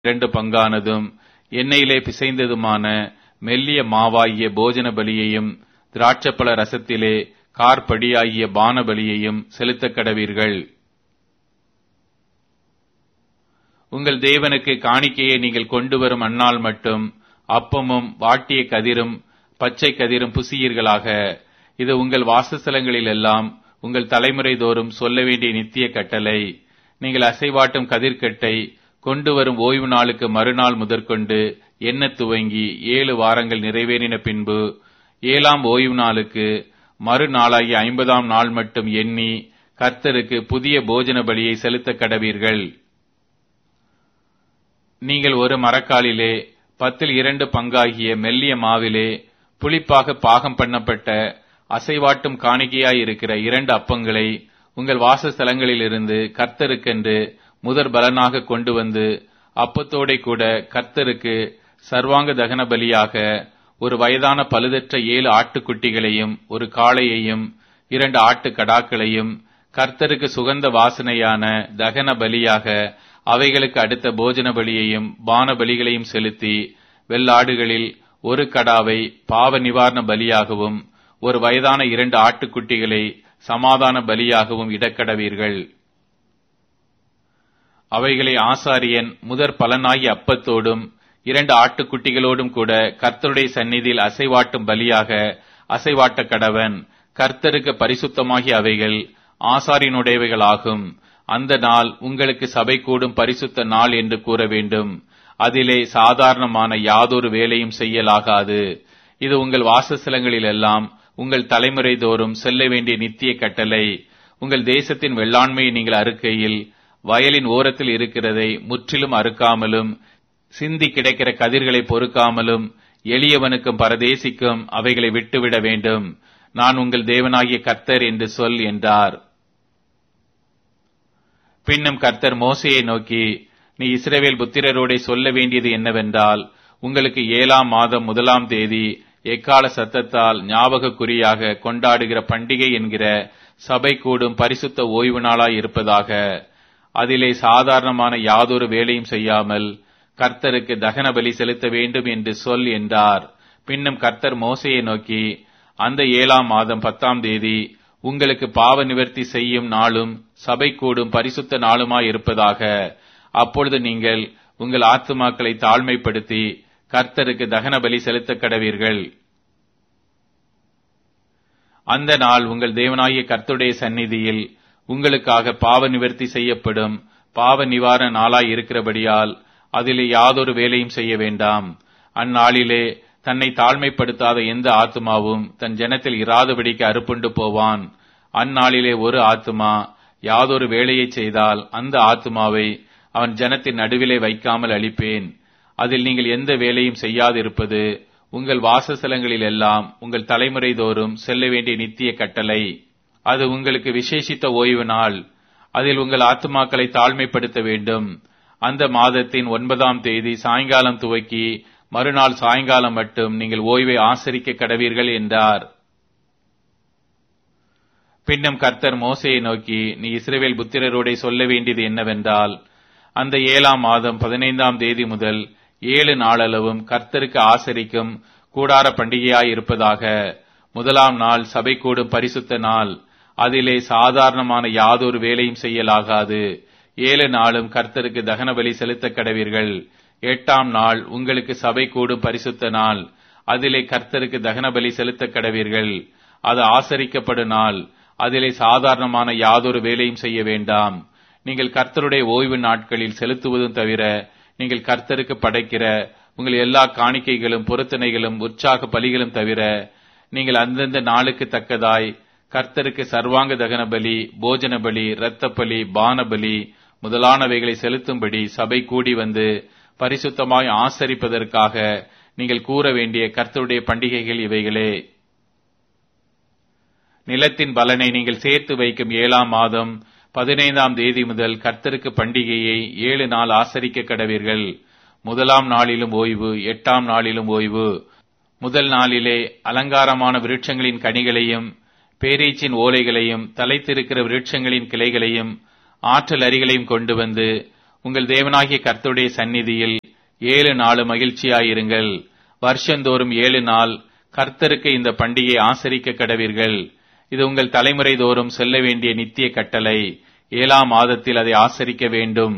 இரண்டு பங்கானதும் எண்ணெயிலே பிசைந்ததுமான மெல்லிய மாவாகிய போஜன பலியையும் திராட்சப்பழ ரசத்திலே கார்படியாகிய பான பலியையும் செலுத்தக் கடவீர்கள் உங்கள் தேவனுக்கு காணிக்கையை நீங்கள் கொண்டு வரும் அந்நாள் மட்டும் அப்பமும் வாட்டிய கதிரும் பச்சை கதிரும் புசியீர்களாக இது உங்கள் வாசஸ்தலங்களில் எல்லாம் உங்கள் தலைமுறை தோறும் சொல்ல வேண்டிய நித்திய கட்டளை நீங்கள் அசைவாட்டும் கதிர்க்கட்டை கொண்டு வரும் ஓய்வு நாளுக்கு மறுநாள் முதற்கொண்டு எண்ண துவங்கி ஏழு வாரங்கள் நிறைவேறின பின்பு ஏழாம் ஓய்வு நாளுக்கு மறுநாளாகிய ஐம்பதாம் நாள் மட்டும் எண்ணி கர்த்தருக்கு புதிய போஜன பலியை செலுத்த கடவீர்கள் நீங்கள் ஒரு மரக்காலிலே பத்தில் இரண்டு பங்காகிய மெல்லிய மாவிலே புளிப்பாக பாகம் பண்ணப்பட்ட அசைவாட்டும் காணிக்கையாயிருக்கிற இரண்டு அப்பங்களை உங்கள் வாசஸ்தலங்களிலிருந்து கர்த்தருக்கென்று முதற் பலனாக கொண்டு வந்து அப்பத்தோடே கூட கர்த்தருக்கு சர்வாங்க தகன பலியாக ஒரு வயதான பழுதற்ற ஏழு ஆட்டுக்குட்டிகளையும் ஒரு காளையையும் இரண்டு ஆட்டு கடாக்களையும் கர்த்தருக்கு சுகந்த வாசனையான தகன பலியாக அவைகளுக்கு அடுத்த போஜன பலியையும் பான பலிகளையும் செலுத்தி வெள்ளாடுகளில் ஒரு கடாவை பாவ நிவாரண பலியாகவும் ஒரு வயதான இரண்டு ஆட்டுக்குட்டிகளை சமாதான பலியாகவும் இடக்கடவீர்கள் அவைகளை ஆசாரியன் முதற் பலனாகி அப்பத்தோடும் இரண்டு ஆட்டுக்குட்டிகளோடும் கூட கர்த்தருடைய சந்நிதியில் அசைவாட்டும் பலியாக அசைவாட்ட கடவன் கர்த்தருக்கு பரிசுத்தமாகிய அவைகள் ஆசாரியனுடையவைகளாகும் அந்த நாள் உங்களுக்கு சபை கூடும் பரிசுத்த நாள் என்று கூற வேண்டும் அதிலே சாதாரணமான யாதொரு வேலையும் செய்யலாகாது இது உங்கள் வாசஸ்தலங்களில் எல்லாம் உங்கள் தலைமுறை தோறும் செல்ல வேண்டிய நித்திய கட்டளை உங்கள் தேசத்தின் வெள்ளாண்மையை நீங்கள் அறுக்கையில் வயலின் ஓரத்தில் இருக்கிறதை முற்றிலும் அறுக்காமலும் சிந்தி கிடைக்கிற கதிர்களை பொறுக்காமலும் எளியவனுக்கும் பரதேசிக்கும் அவைகளை விட்டுவிட வேண்டும் நான் உங்கள் தேவனாகிய கர்த்தர் என்று சொல் என்றார் பின்னும் கர்த்தர் மோசையை நோக்கி நீ இஸ்ரேவேல் புத்திரரோட சொல்ல வேண்டியது என்னவென்றால் உங்களுக்கு ஏழாம் மாதம் முதலாம் தேதி எக்கால சத்தத்தால் ஞாபக குறியாக கொண்டாடுகிற பண்டிகை என்கிற சபை கூடும் பரிசுத்த ஓய்வு நாளாய் இருப்பதாக அதிலே சாதாரணமான யாதொரு வேலையும் செய்யாமல் கர்த்தருக்கு தகன பலி செலுத்த வேண்டும் என்று சொல் என்றார் பின்னும் கர்த்தர் மோசையை நோக்கி அந்த ஏழாம் மாதம் பத்தாம் தேதி உங்களுக்கு பாவ நிவர்த்தி செய்யும் நாளும் சபை கூடும் பரிசுத்த நாளுமாய் இருப்பதாக அப்பொழுது நீங்கள் உங்கள் ஆத்துமாக்களை தாழ்மைப்படுத்தி கர்த்தருக்கு தகன பலி செலுத்த கடவீர்கள் அந்த நாள் உங்கள் தேவனாகிய கர்த்தருடைய சந்நிதியில் உங்களுக்காக பாவ நிவர்த்தி செய்யப்படும் பாவ நிவாரண நாளாய் இருக்கிறபடியால் அதிலே யாதொரு வேலையும் செய்ய வேண்டாம் அந்நாளிலே தன்னை தாழ்மைப்படுத்தாத எந்த ஆத்மாவும் தன் ஜனத்தில் இராதபடிக்கு அறுப்புண்டு போவான் அந்நாளிலே ஒரு ஆத்மா யாதொரு வேலையை செய்தால் அந்த ஆத்மாவை அவன் ஜனத்தின் நடுவிலே வைக்காமல் அளிப்பேன் அதில் நீங்கள் எந்த வேலையும் செய்யாதிருப்பது உங்கள் வாசஸ்தலங்களில் எல்லாம் உங்கள் தலைமுறை தோறும் செல்ல வேண்டிய நித்திய கட்டளை அது உங்களுக்கு விசேஷித்த ஓய்வு நாள் அதில் உங்கள் ஆத்துமாக்களை தாழ்மைப்படுத்த வேண்டும் அந்த மாதத்தின் ஒன்பதாம் தேதி சாயங்காலம் துவக்கி மறுநாள் சாயங்காலம் மட்டும் நீங்கள் ஓய்வை ஆசரிக்க கடவீர்கள் என்றார் பின்னும் கர்த்தர் மோசையை நோக்கி நீ இஸ்ரேவேல் புத்திரரோட சொல்ல வேண்டியது என்னவென்றால் அந்த ஏழாம் மாதம் பதினைந்தாம் தேதி முதல் ஏழு நாளளவும் கர்த்தருக்கு ஆசரிக்கும் கூடார பண்டிகையாய் இருப்பதாக முதலாம் நாள் சபை கூடும் பரிசுத்த நாள் அதிலே சாதாரணமான யாதொரு வேலையும் செய்யலாகாது ஏழு நாளும் கர்த்தருக்கு தகன பலி செலுத்த கடவீர்கள் எட்டாம் நாள் உங்களுக்கு சபை கூடும் பரிசுத்த நாள் அதிலே கர்த்தருக்கு தகன பலி செலுத்த கடவீர்கள் அது ஆசரிக்கப்படும் நாள் அதிலே சாதாரணமான யாதொரு வேலையும் செய்ய வேண்டாம் நீங்கள் கர்த்தருடைய ஓய்வு நாட்களில் செலுத்துவதும் தவிர நீங்கள் கர்த்தருக்கு படைக்கிற உங்கள் எல்லா காணிக்கைகளும் பொருத்தனைகளும் உற்சாக பலிகளும் தவிர நீங்கள் அந்தந்த நாளுக்கு தக்கதாய் கர்த்தருக்கு சர்வாங்க தகன பலி போஜன பலி இரத்த பலி பான பலி முதலானவைகளை செலுத்தும்படி சபை கூடி வந்து பரிசுத்தமாய் ஆசரிப்பதற்காக நீங்கள் கூற வேண்டிய கர்த்தருடைய பண்டிகைகள் இவைகளே நிலத்தின் பலனை நீங்கள் சேர்த்து வைக்கும் ஏழாம் மாதம் பதினைந்தாம் தேதி முதல் கர்த்தருக்கு பண்டிகையை ஏழு நாள் ஆசரிக்க கடவீர்கள் முதலாம் நாளிலும் ஓய்வு எட்டாம் நாளிலும் ஓய்வு முதல் நாளிலே அலங்காரமான விருட்சங்களின் கனிகளையும் பேரீச்சின் ஓலைகளையும் தலைத்திருக்கிற விருட்சங்களின் கிளைகளையும் ஆற்றல் அரிகளையும் கொண்டு வந்து உங்கள் தேவனாகிய கர்த்தருடைய சந்நிதியில் ஏழு நாள் மகிழ்ச்சியாயிருங்கள் வருஷந்தோறும் ஏழு நாள் கர்த்தருக்கு இந்த பண்டிகை ஆசரிக்க கடவீர்கள் இது உங்கள் தலைமுறை தோறும் செல்ல வேண்டிய நித்திய கட்டளை ஏழாம் மாதத்தில் அதை ஆசரிக்க வேண்டும்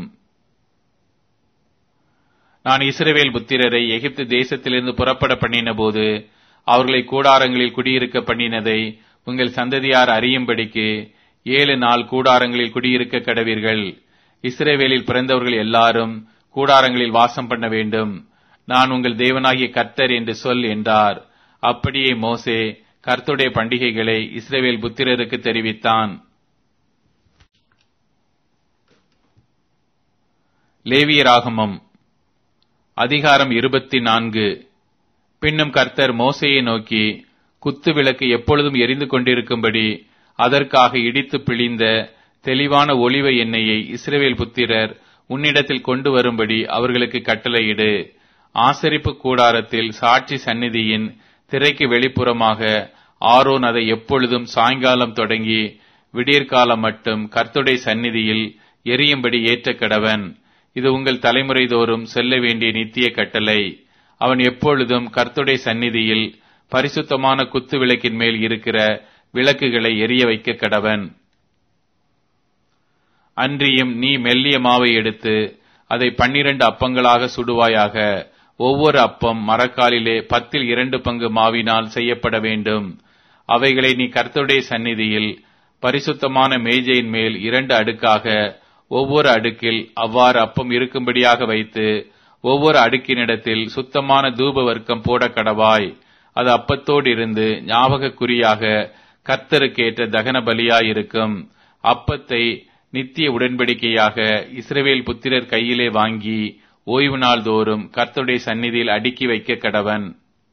நான் இஸ்ரவேல் புத்திரரை எகிப்து தேசத்திலிருந்து புறப்பட பண்ணின போது அவர்களை கூடாரங்களில் குடியிருக்க பண்ணினதை உங்கள் சந்ததியார் அறியும்படிக்கு ஏழு நாள் கூடாரங்களில் குடியிருக்க கடவீர்கள் இஸ்ரேவேலில் பிறந்தவர்கள் எல்லாரும் கூடாரங்களில் வாசம் பண்ண வேண்டும் நான் உங்கள் தேவனாகிய கர்த்தர் என்று சொல் என்றார் அப்படியே மோசே கர்த்துடைய பண்டிகைகளை இஸ்ரேவேல் புத்திரருக்கு தெரிவித்தான் லேவியராகமம் அதிகாரம் இருபத்தி நான்கு பின்னும் கர்த்தர் மோசையை நோக்கி குத்து விளக்கு எப்பொழுதும் எரிந்து கொண்டிருக்கும்படி அதற்காக இடித்து பிழிந்த தெளிவான ஒளிவ எண்ணெயை இஸ்ரவேல் புத்திரர் உன்னிடத்தில் கொண்டு வரும்படி அவர்களுக்கு கட்டளையிடு ஆசரிப்பு கூடாரத்தில் சாட்சி சந்நிதியின் திரைக்கு வெளிப்புறமாக ஆரோன் அதை எப்பொழுதும் சாயங்காலம் தொடங்கி விடியற்காலம் மட்டும் கர்த்துடைய சந்நிதியில் எரியும்படி ஏற்ற கடவன் இது உங்கள் தலைமுறை தோறும் செல்ல வேண்டிய நித்திய கட்டளை அவன் எப்பொழுதும் கர்த்துடைய சந்நிதியில் பரிசுத்தமான குத்து விளக்கின் மேல் இருக்கிற விளக்குகளை எரிய வைக்க கடவன் அன்றியும் நீ மெல்லிய மாவை எடுத்து அதை பன்னிரண்டு அப்பங்களாக சுடுவாயாக ஒவ்வொரு அப்பம் மரக்காலிலே பத்தில் இரண்டு பங்கு மாவினால் செய்யப்பட வேண்டும் அவைகளை நீ கர்த்தருடைய சந்நிதியில் பரிசுத்தமான மேஜையின் மேல் இரண்டு அடுக்காக ஒவ்வொரு அடுக்கில் அவ்வாறு அப்பம் இருக்கும்படியாக வைத்து ஒவ்வொரு அடுக்கினிடத்தில் சுத்தமான தூப வர்க்கம் போட கடவாய் அது அப்பத்தோடு இருந்து ஞாபக குறியாக கர்த்தருக்கேற்ற தகன பலியாயிருக்கும் அப்பத்தை நித்திய உடன்படிக்கையாக இஸ்ரவேல் புத்திரர் கையிலே வாங்கி ஓய்வு நாள் தோறும் கர்த்தருடைய சந்நிதியில் அடுக்கி வைக்க கடவன்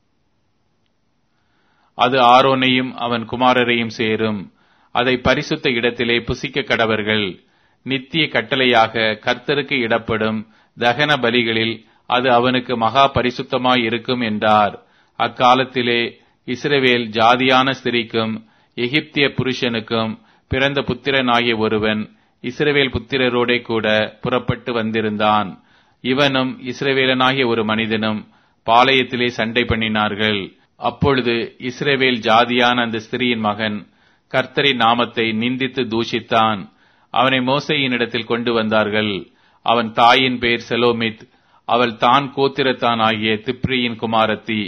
அது ஆரோனையும் அவன் குமாரரையும் சேரும் அதை பரிசுத்த இடத்திலே புசிக்க கடவர்கள் நித்திய கட்டளையாக கர்த்தருக்கு இடப்படும் தகன பலிகளில் அது அவனுக்கு மகா பரிசுத்தமாய் இருக்கும் என்றார் அக்காலத்திலே இஸ்ரவேல் ஜாதியான ஸ்திரிக்கும் எகிப்திய புருஷனுக்கும் பிறந்த புத்திரனாகிய ஒருவன் இஸ்ரவேல் புத்திரரோடே கூட புறப்பட்டு வந்திருந்தான் இவனும் இஸ்ரவேலனாகிய ஒரு மனிதனும் பாளையத்திலே சண்டை பண்ணினார்கள் அப்பொழுது இஸ்ரவேல் ஜாதியான அந்த ஸ்திரியின் மகன் கர்த்தரின் நாமத்தை நிந்தித்து தூஷித்தான் அவனை மோசையினிடத்தில் கொண்டு வந்தார்கள் அவன் தாயின் பெயர் செலோமித் அவள் தான் கோத்திரத்தான் ஆகிய திப்ரியின் குமாரத்தி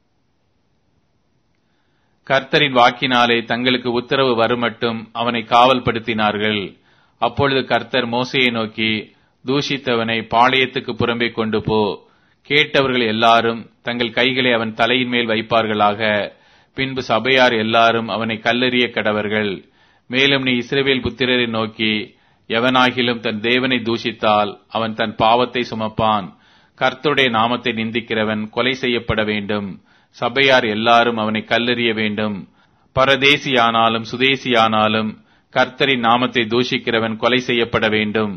கர்த்தரின் வாக்கினாலே தங்களுக்கு உத்தரவு வருமட்டும் அவனை காவல்படுத்தினார்கள் அப்பொழுது கர்த்தர் மோசையை நோக்கி தூஷித்தவனை பாளையத்துக்கு புறம்பே கொண்டு போ கேட்டவர்கள் எல்லாரும் தங்கள் கைகளை அவன் தலையின் மேல் வைப்பார்களாக பின்பு சபையார் எல்லாரும் அவனை கல்லெறிய கடவர்கள் மேலும் நீ இஸ்ரவேல் புத்திரரை நோக்கி எவனாகிலும் தன் தேவனை தூஷித்தால் அவன் தன் பாவத்தை சுமப்பான் கர்த்தருடைய நாமத்தை நிந்திக்கிறவன் கொலை செய்யப்பட வேண்டும் சபையார் எல்லாரும் அவனை கல்லெறிய வேண்டும் பரதேசியானாலும் சுதேசியானாலும் கர்த்தரின் நாமத்தை தூஷிக்கிறவன் கொலை செய்யப்பட வேண்டும்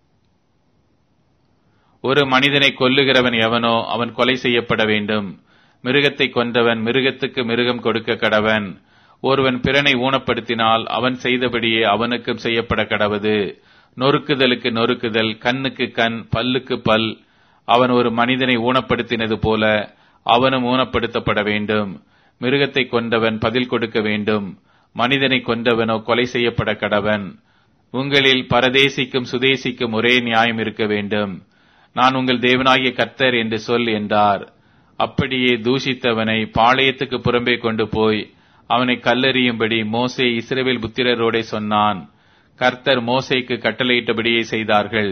ஒரு மனிதனை கொல்லுகிறவன் எவனோ அவன் கொலை செய்யப்பட வேண்டும் மிருகத்தை கொன்றவன் மிருகத்துக்கு மிருகம் கொடுக்க கடவன் ஒருவன் பிறனை ஊனப்படுத்தினால் அவன் செய்தபடியே அவனுக்கும் செய்யப்பட கடவது நொறுக்குதலுக்கு நொறுக்குதல் கண்ணுக்கு கண் பல்லுக்கு பல் அவன் ஒரு மனிதனை ஊனப்படுத்தினது போல அவனும் ஊனப்படுத்தப்பட வேண்டும் மிருகத்தை கொண்டவன் பதில் கொடுக்க வேண்டும் மனிதனை கொண்டவனோ கொலை செய்யப்பட கடவன் உங்களில் பரதேசிக்கும் சுதேசிக்கும் ஒரே நியாயம் இருக்க வேண்டும் நான் உங்கள் தேவனாகிய கர்த்தர் என்று சொல் என்றார் அப்படியே தூஷித்தவனை பாளையத்துக்கு புறம்பே கொண்டு போய் அவனை கல்லெறியும்படி மோசே இஸ்ரவேல் புத்திரரோடே சொன்னான் கர்த்தர் மோசேக்கு கட்டளையிட்டபடியே செய்தார்கள்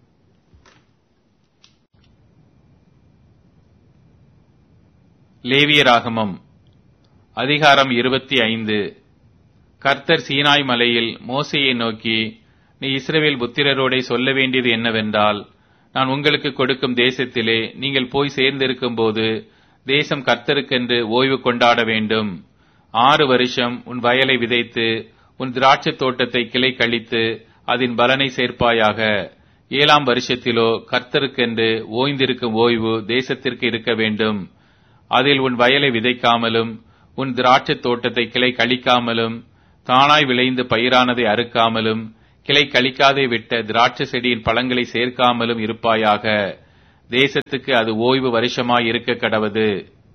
லேவியராகமம் அதிகாரம் இருபத்தி ஐந்து கர்த்தர் சீனாய் மலையில் மோசையை நோக்கி நீ இஸ்ரவேல் புத்திரரோடே சொல்ல வேண்டியது என்னவென்றால் நான் உங்களுக்கு கொடுக்கும் தேசத்திலே நீங்கள் போய் சேர்ந்திருக்கும் போது தேசம் கர்த்தருக்கென்று ஓய்வு கொண்டாட வேண்டும் ஆறு வருஷம் உன் வயலை விதைத்து உன் திராட்சை தோட்டத்தை கிளை கழித்து அதன் பலனை சேர்ப்பாயாக ஏழாம் வருஷத்திலோ கர்த்தருக்கென்று ஓய்ந்திருக்கும் ஓய்வு தேசத்திற்கு இருக்க வேண்டும் அதில் உன் வயலை விதைக்காமலும் உன் திராட்சை தோட்டத்தை கிளை கழிக்காமலும் தானாய் விளைந்து பயிரானதை அறுக்காமலும் கிளை கழிக்காதே விட்ட திராட்சை செடியின் பழங்களை சேர்க்காமலும் இருப்பாயாக தேசத்துக்கு அது ஓய்வு வருஷமாய் இருக்க கடவது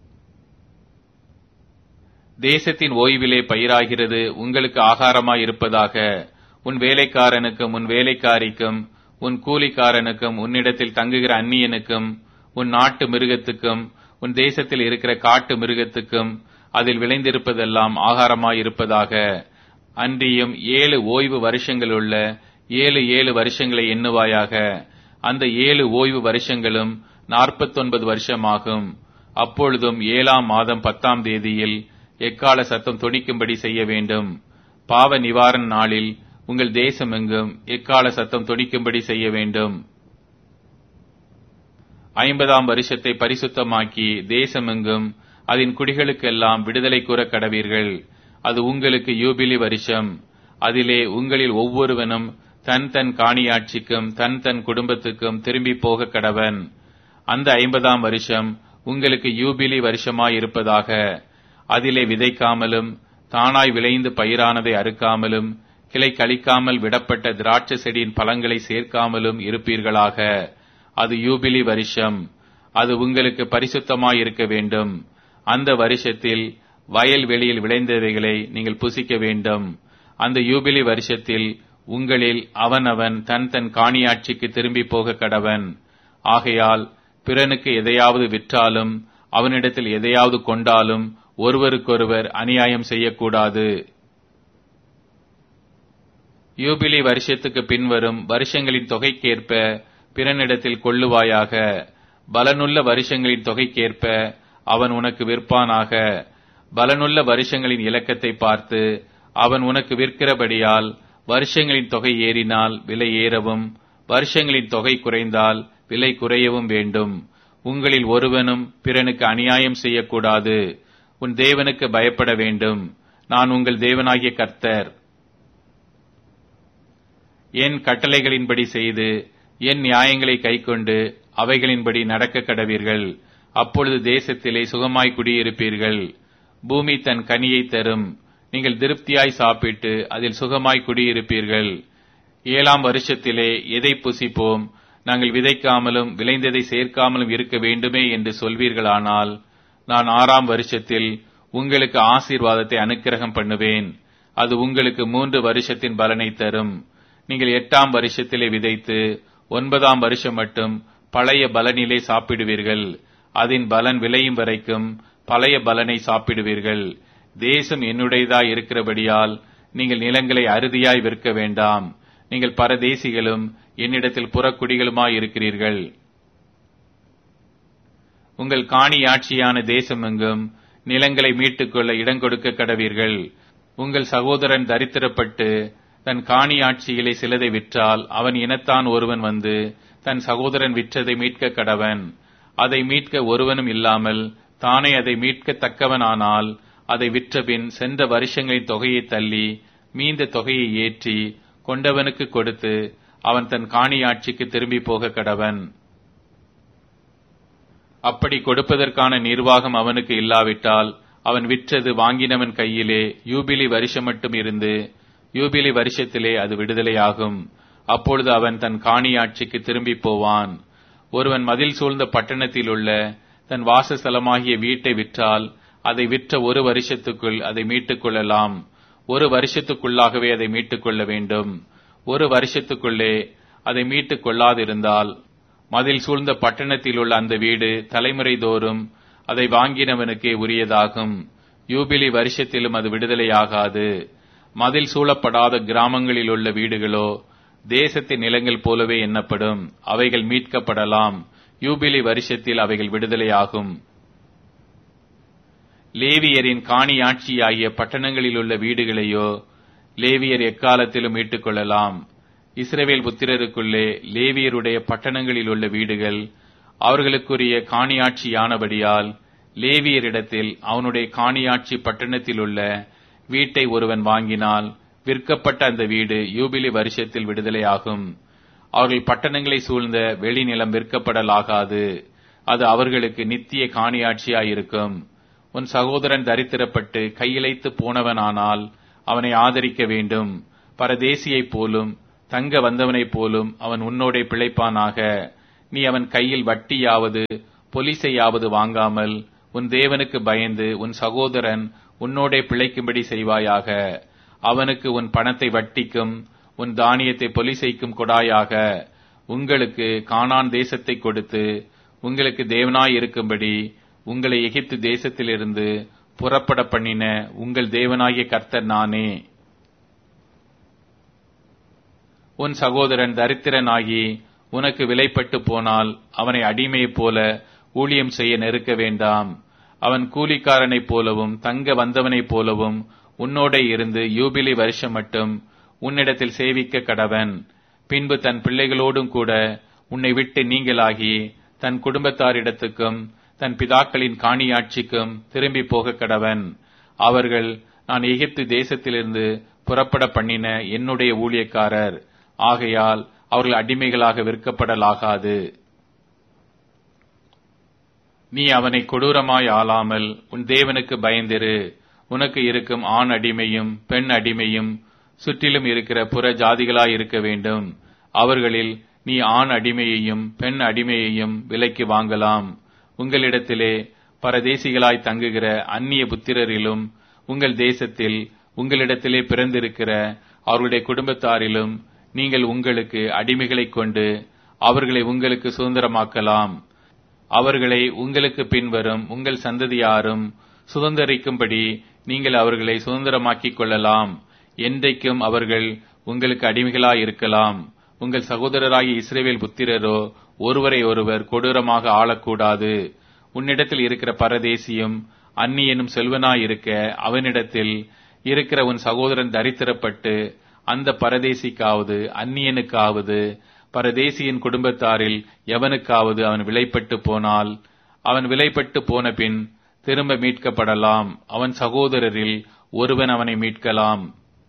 தேசத்தின் ஓய்விலே பயிராகிறது உங்களுக்கு ஆகாரமாய் இருப்பதாக உன் வேலைக்காரனுக்கும் உன் வேலைக்காரிக்கும் உன் கூலிக்காரனுக்கும் உன்னிடத்தில் தங்குகிற அந்நியனுக்கும் உன் நாட்டு மிருகத்துக்கும் உன் தேசத்தில் இருக்கிற காட்டு மிருகத்துக்கும் அதில் விளைந்திருப்பதெல்லாம் ஆகாரமாய் இருப்பதாக அன்றியும் ஏழு ஓய்வு வருஷங்களுள்ள ஏழு ஏழு வருஷங்களை எண்ணுவாயாக அந்த ஏழு ஓய்வு வருஷங்களும் நாற்பத்தொன்பது வருஷமாகும் அப்பொழுதும் ஏழாம் மாதம் பத்தாம் தேதியில் எக்கால சத்தம் தொனிக்கும்படி செய்ய வேண்டும் பாவ நிவாரண நாளில் உங்கள் தேசம் எங்கும் எக்கால சத்தம் தொனிக்கும்படி செய்ய வேண்டும் ஐம்பதாம் வருஷத்தை பரிசுத்தமாக்கி தேசமெங்கும் அதன் குடிகளுக்கெல்லாம் விடுதலை கூற கடவீர்கள் அது உங்களுக்கு யூபிலி வருஷம் அதிலே உங்களில் ஒவ்வொருவனும் தன் தன் காணியாட்சிக்கும் தன் தன் குடும்பத்துக்கும் திரும்பி போக கடவன் அந்த ஐம்பதாம் வருஷம் உங்களுக்கு யூபிலி வருஷமாய் இருப்பதாக அதிலே விதைக்காமலும் தானாய் விளைந்து பயிரானதை அறுக்காமலும் கிளை கழிக்காமல் விடப்பட்ட திராட்சை செடியின் பழங்களை சேர்க்காமலும் இருப்பீர்களாக அது யூபிலி வருஷம் அது உங்களுக்கு பரிசுத்தமாய் இருக்க வேண்டும் அந்த வருஷத்தில் வயல் வெளியில் விளைந்தவைகளை நீங்கள் புசிக்க வேண்டும் அந்த யூபிலி வருஷத்தில் உங்களில் அவனவன் தன் தன் காணியாட்சிக்கு திரும்பி போக கடவன் ஆகையால் பிறனுக்கு எதையாவது விற்றாலும் அவனிடத்தில் எதையாவது கொண்டாலும் ஒருவருக்கொருவர் அநியாயம் செய்யக்கூடாது யூபிலி வருஷத்துக்கு பின்வரும் வருஷங்களின் தொகைக்கேற்ப பிறனிடத்தில் கொள்ளுவாயாக பலனுள்ள வருஷங்களின் தொகைக்கேற்ப அவன் உனக்கு விற்பானாக பலனுள்ள வருஷங்களின் இலக்கத்தை பார்த்து அவன் உனக்கு விற்கிறபடியால் வருஷங்களின் தொகை ஏறினால் விலை ஏறவும் வருஷங்களின் தொகை குறைந்தால் விலை குறையவும் வேண்டும் உங்களில் ஒருவனும் பிறனுக்கு அநியாயம் செய்யக்கூடாது உன் தேவனுக்கு பயப்பட வேண்டும் நான் உங்கள் தேவனாகிய கர்த்தர் என் கட்டளைகளின்படி செய்து என் நியாயங்களை கைக்கொண்டு அவைகளின்படி நடக்க கடவீர்கள் அப்பொழுது தேசத்திலே சுகமாய் குடியிருப்பீர்கள் பூமி தன் கனியை தரும் நீங்கள் திருப்தியாய் சாப்பிட்டு அதில் சுகமாய் குடியிருப்பீர்கள் ஏழாம் வருஷத்திலே எதை புசிப்போம் நாங்கள் விதைக்காமலும் விளைந்ததை சேர்க்காமலும் இருக்க வேண்டுமே என்று சொல்வீர்களானால் நான் ஆறாம் வருஷத்தில் உங்களுக்கு ஆசீர்வாதத்தை அனுக்கிரகம் பண்ணுவேன் அது உங்களுக்கு மூன்று வருஷத்தின் பலனை தரும் நீங்கள் எட்டாம் வருஷத்திலே விதைத்து ஒன்பதாம் வருஷம் மட்டும் பழைய பலனிலே சாப்பிடுவீர்கள் அதன் பலன் விளையும் வரைக்கும் பழைய பலனை சாப்பிடுவீர்கள் தேசம் என்னுடையதாய் இருக்கிறபடியால் நீங்கள் நிலங்களை அறுதியாய் விற்க வேண்டாம் நீங்கள் பரதேசிகளும் என்னிடத்தில் புறக்குடிகளுமாய் இருக்கிறீர்கள் உங்கள் காணியாட்சியான தேசமெங்கும் நிலங்களை மீட்டுக்கொள்ள இடம் கொடுக்க கடவீர்கள் உங்கள் சகோதரன் தரித்திரப்பட்டு தன் காணியாட்சியிலே சிலதை விற்றால் அவன் இனத்தான் ஒருவன் வந்து தன் சகோதரன் விற்றதை மீட்க கடவன் அதை மீட்க ஒருவனும் இல்லாமல் தானே அதை மீட்கத்தக்கவனானால் அதை விற்றபின் சென்ற வருஷங்களின் தொகையை தள்ளி மீந்த தொகையை ஏற்றி கொண்டவனுக்கு கொடுத்து அவன் தன் காணியாட்சிக்கு திரும்பி போக கடவன் அப்படி கொடுப்பதற்கான நிர்வாகம் அவனுக்கு இல்லாவிட்டால் அவன் விற்றது வாங்கினவன் கையிலே யூபிலி வருஷம் மட்டும் இருந்து யூபிலி வருஷத்திலே அது விடுதலையாகும் அப்பொழுது அவன் தன் காணியாட்சிக்கு திரும்பி போவான் ஒருவன் மதில் சூழ்ந்த பட்டணத்தில் உள்ள தன் வாசஸ்தலமாகிய வீட்டை விற்றால் அதை விற்ற ஒரு வருஷத்துக்குள் அதை மீட்டுக் கொள்ளலாம் ஒரு வருஷத்துக்குள்ளாகவே அதை மீட்டுக் கொள்ள வேண்டும் ஒரு வருஷத்துக்குள்ளே அதை மீட்டுக் கொள்ளாதிருந்தால் மதில் சூழ்ந்த பட்டணத்தில் உள்ள அந்த வீடு தலைமுறை தோறும் அதை வாங்கினவனுக்கே உரியதாகும் யூபிலி வருஷத்திலும் அது விடுதலையாகாது மதில் சூழப்படாத கிராமங்களில் உள்ள வீடுகளோ தேசத்தின் நிலங்கள் போலவே எண்ணப்படும் அவைகள் மீட்கப்படலாம் யூபிலி வருஷத்தில் அவைகள் விடுதலையாகும் லேவியரின் காணியாட்சியாகிய பட்டணங்களில் உள்ள வீடுகளையோ லேவியர் எக்காலத்திலும் மீட்டுக் கொள்ளலாம் இஸ்ரவேல் புத்திரருக்குள்ளே லேவியருடைய பட்டணங்களில் உள்ள வீடுகள் அவர்களுக்குரிய காணியாட்சியானபடியால் லேவியரிடத்தில் அவனுடைய காணியாட்சி பட்டணத்தில் உள்ள வீட்டை ஒருவன் வாங்கினால் விற்கப்பட்ட அந்த வீடு யூபிலி வருஷத்தில் விடுதலையாகும் அவர்கள் பட்டணங்களை சூழ்ந்த வெளிநிலம் விற்கப்படலாகாது அது அவர்களுக்கு நித்திய காணியாட்சியாயிருக்கும் உன் சகோதரன் தரித்திரப்பட்டு கையிழைத்து போனவனானால் அவனை ஆதரிக்க வேண்டும் பரதேசியைப் போலும் தங்க வந்தவனைப் போலும் அவன் உன்னோடே பிழைப்பானாக நீ அவன் கையில் வட்டியாவது பொலிசையாவது வாங்காமல் உன் தேவனுக்கு பயந்து உன் சகோதரன் உன்னோடே பிழைக்கும்படி செய்வாயாக அவனுக்கு உன் பணத்தை வட்டிக்கும் உன் தானியத்தை பொலிசைக்கும் கொடாயாக உங்களுக்கு கானான் தேசத்தை கொடுத்து உங்களுக்கு தேவனாய் இருக்கும்படி உங்களை எகிப்து தேசத்திலிருந்து புறப்பட பண்ணின உங்கள் தேவனாகிய கர்த்தர் நானே உன் சகோதரன் தரித்திரனாகி உனக்கு விலைப்பட்டு போனால் அவனை அடிமையைப் போல ஊழியம் செய்ய நெருக்க வேண்டாம் அவன் கூலிக்காரனைப் போலவும் தங்க வந்தவனைப் போலவும் உன்னோடே இருந்து யூபிலி வருஷம் மட்டும் உன்னிடத்தில் சேவிக்க கடவன் பின்பு தன் பிள்ளைகளோடும் கூட உன்னை விட்டு நீங்களாகி தன் குடும்பத்தாரிடத்துக்கும் தன் பிதாக்களின் காணியாட்சிக்கும் திரும்பி போக கடவன் அவர்கள் நான் எகிப்து தேசத்திலிருந்து புறப்பட பண்ணின என்னுடைய ஊழியக்காரர் ஆகையால் அவர்கள் அடிமைகளாக விற்கப்படலாகாது நீ அவனை கொடூரமாய் ஆளாமல் உன் தேவனுக்கு பயந்திரு உனக்கு இருக்கும் ஆண் அடிமையும் பெண் அடிமையும் சுற்றிலும் இருக்கிற புற ஜாதிகளாய் இருக்க வேண்டும் அவர்களில் நீ ஆண் அடிமையையும் பெண் அடிமையையும் விலைக்கு வாங்கலாம் உங்களிடத்திலே பரதேசிகளாய் தங்குகிற அந்நிய புத்திரரிலும் உங்கள் தேசத்தில் உங்களிடத்திலே பிறந்திருக்கிற அவர்களுடைய குடும்பத்தாரிலும் நீங்கள் உங்களுக்கு அடிமைகளைக் கொண்டு அவர்களை உங்களுக்கு சுதந்திரமாக்கலாம் அவர்களை உங்களுக்கு பின்வரும் உங்கள் சந்ததியாரும் சுதந்திரிக்கும்படி நீங்கள் அவர்களை சுதந்திரமாக்கிக் கொள்ளலாம் என்றைக்கும் அவர்கள் உங்களுக்கு அடிமைகளாய் இருக்கலாம் உங்கள் சகோதரராகிய இஸ்ரேவேல் புத்திரரோ ஒருவரை ஒருவர் கொடூரமாக ஆளக்கூடாது உன்னிடத்தில் இருக்கிற பரதேசியும் அந்நியனும் செல்வனாயிருக்க அவனிடத்தில் இருக்கிற உன் சகோதரன் தரித்திரப்பட்டு அந்த பரதேசிக்காவது அந்நியனுக்காவது பரதேசியின் குடும்பத்தாரில் எவனுக்காவது அவன் விலைப்பட்டு போனால் அவன் விலைப்பட்டு போன பின் திரும்ப மீட்கப்படலாம் அவன் சகோதரரில் ஒருவன் அவனை மீட்கலாம்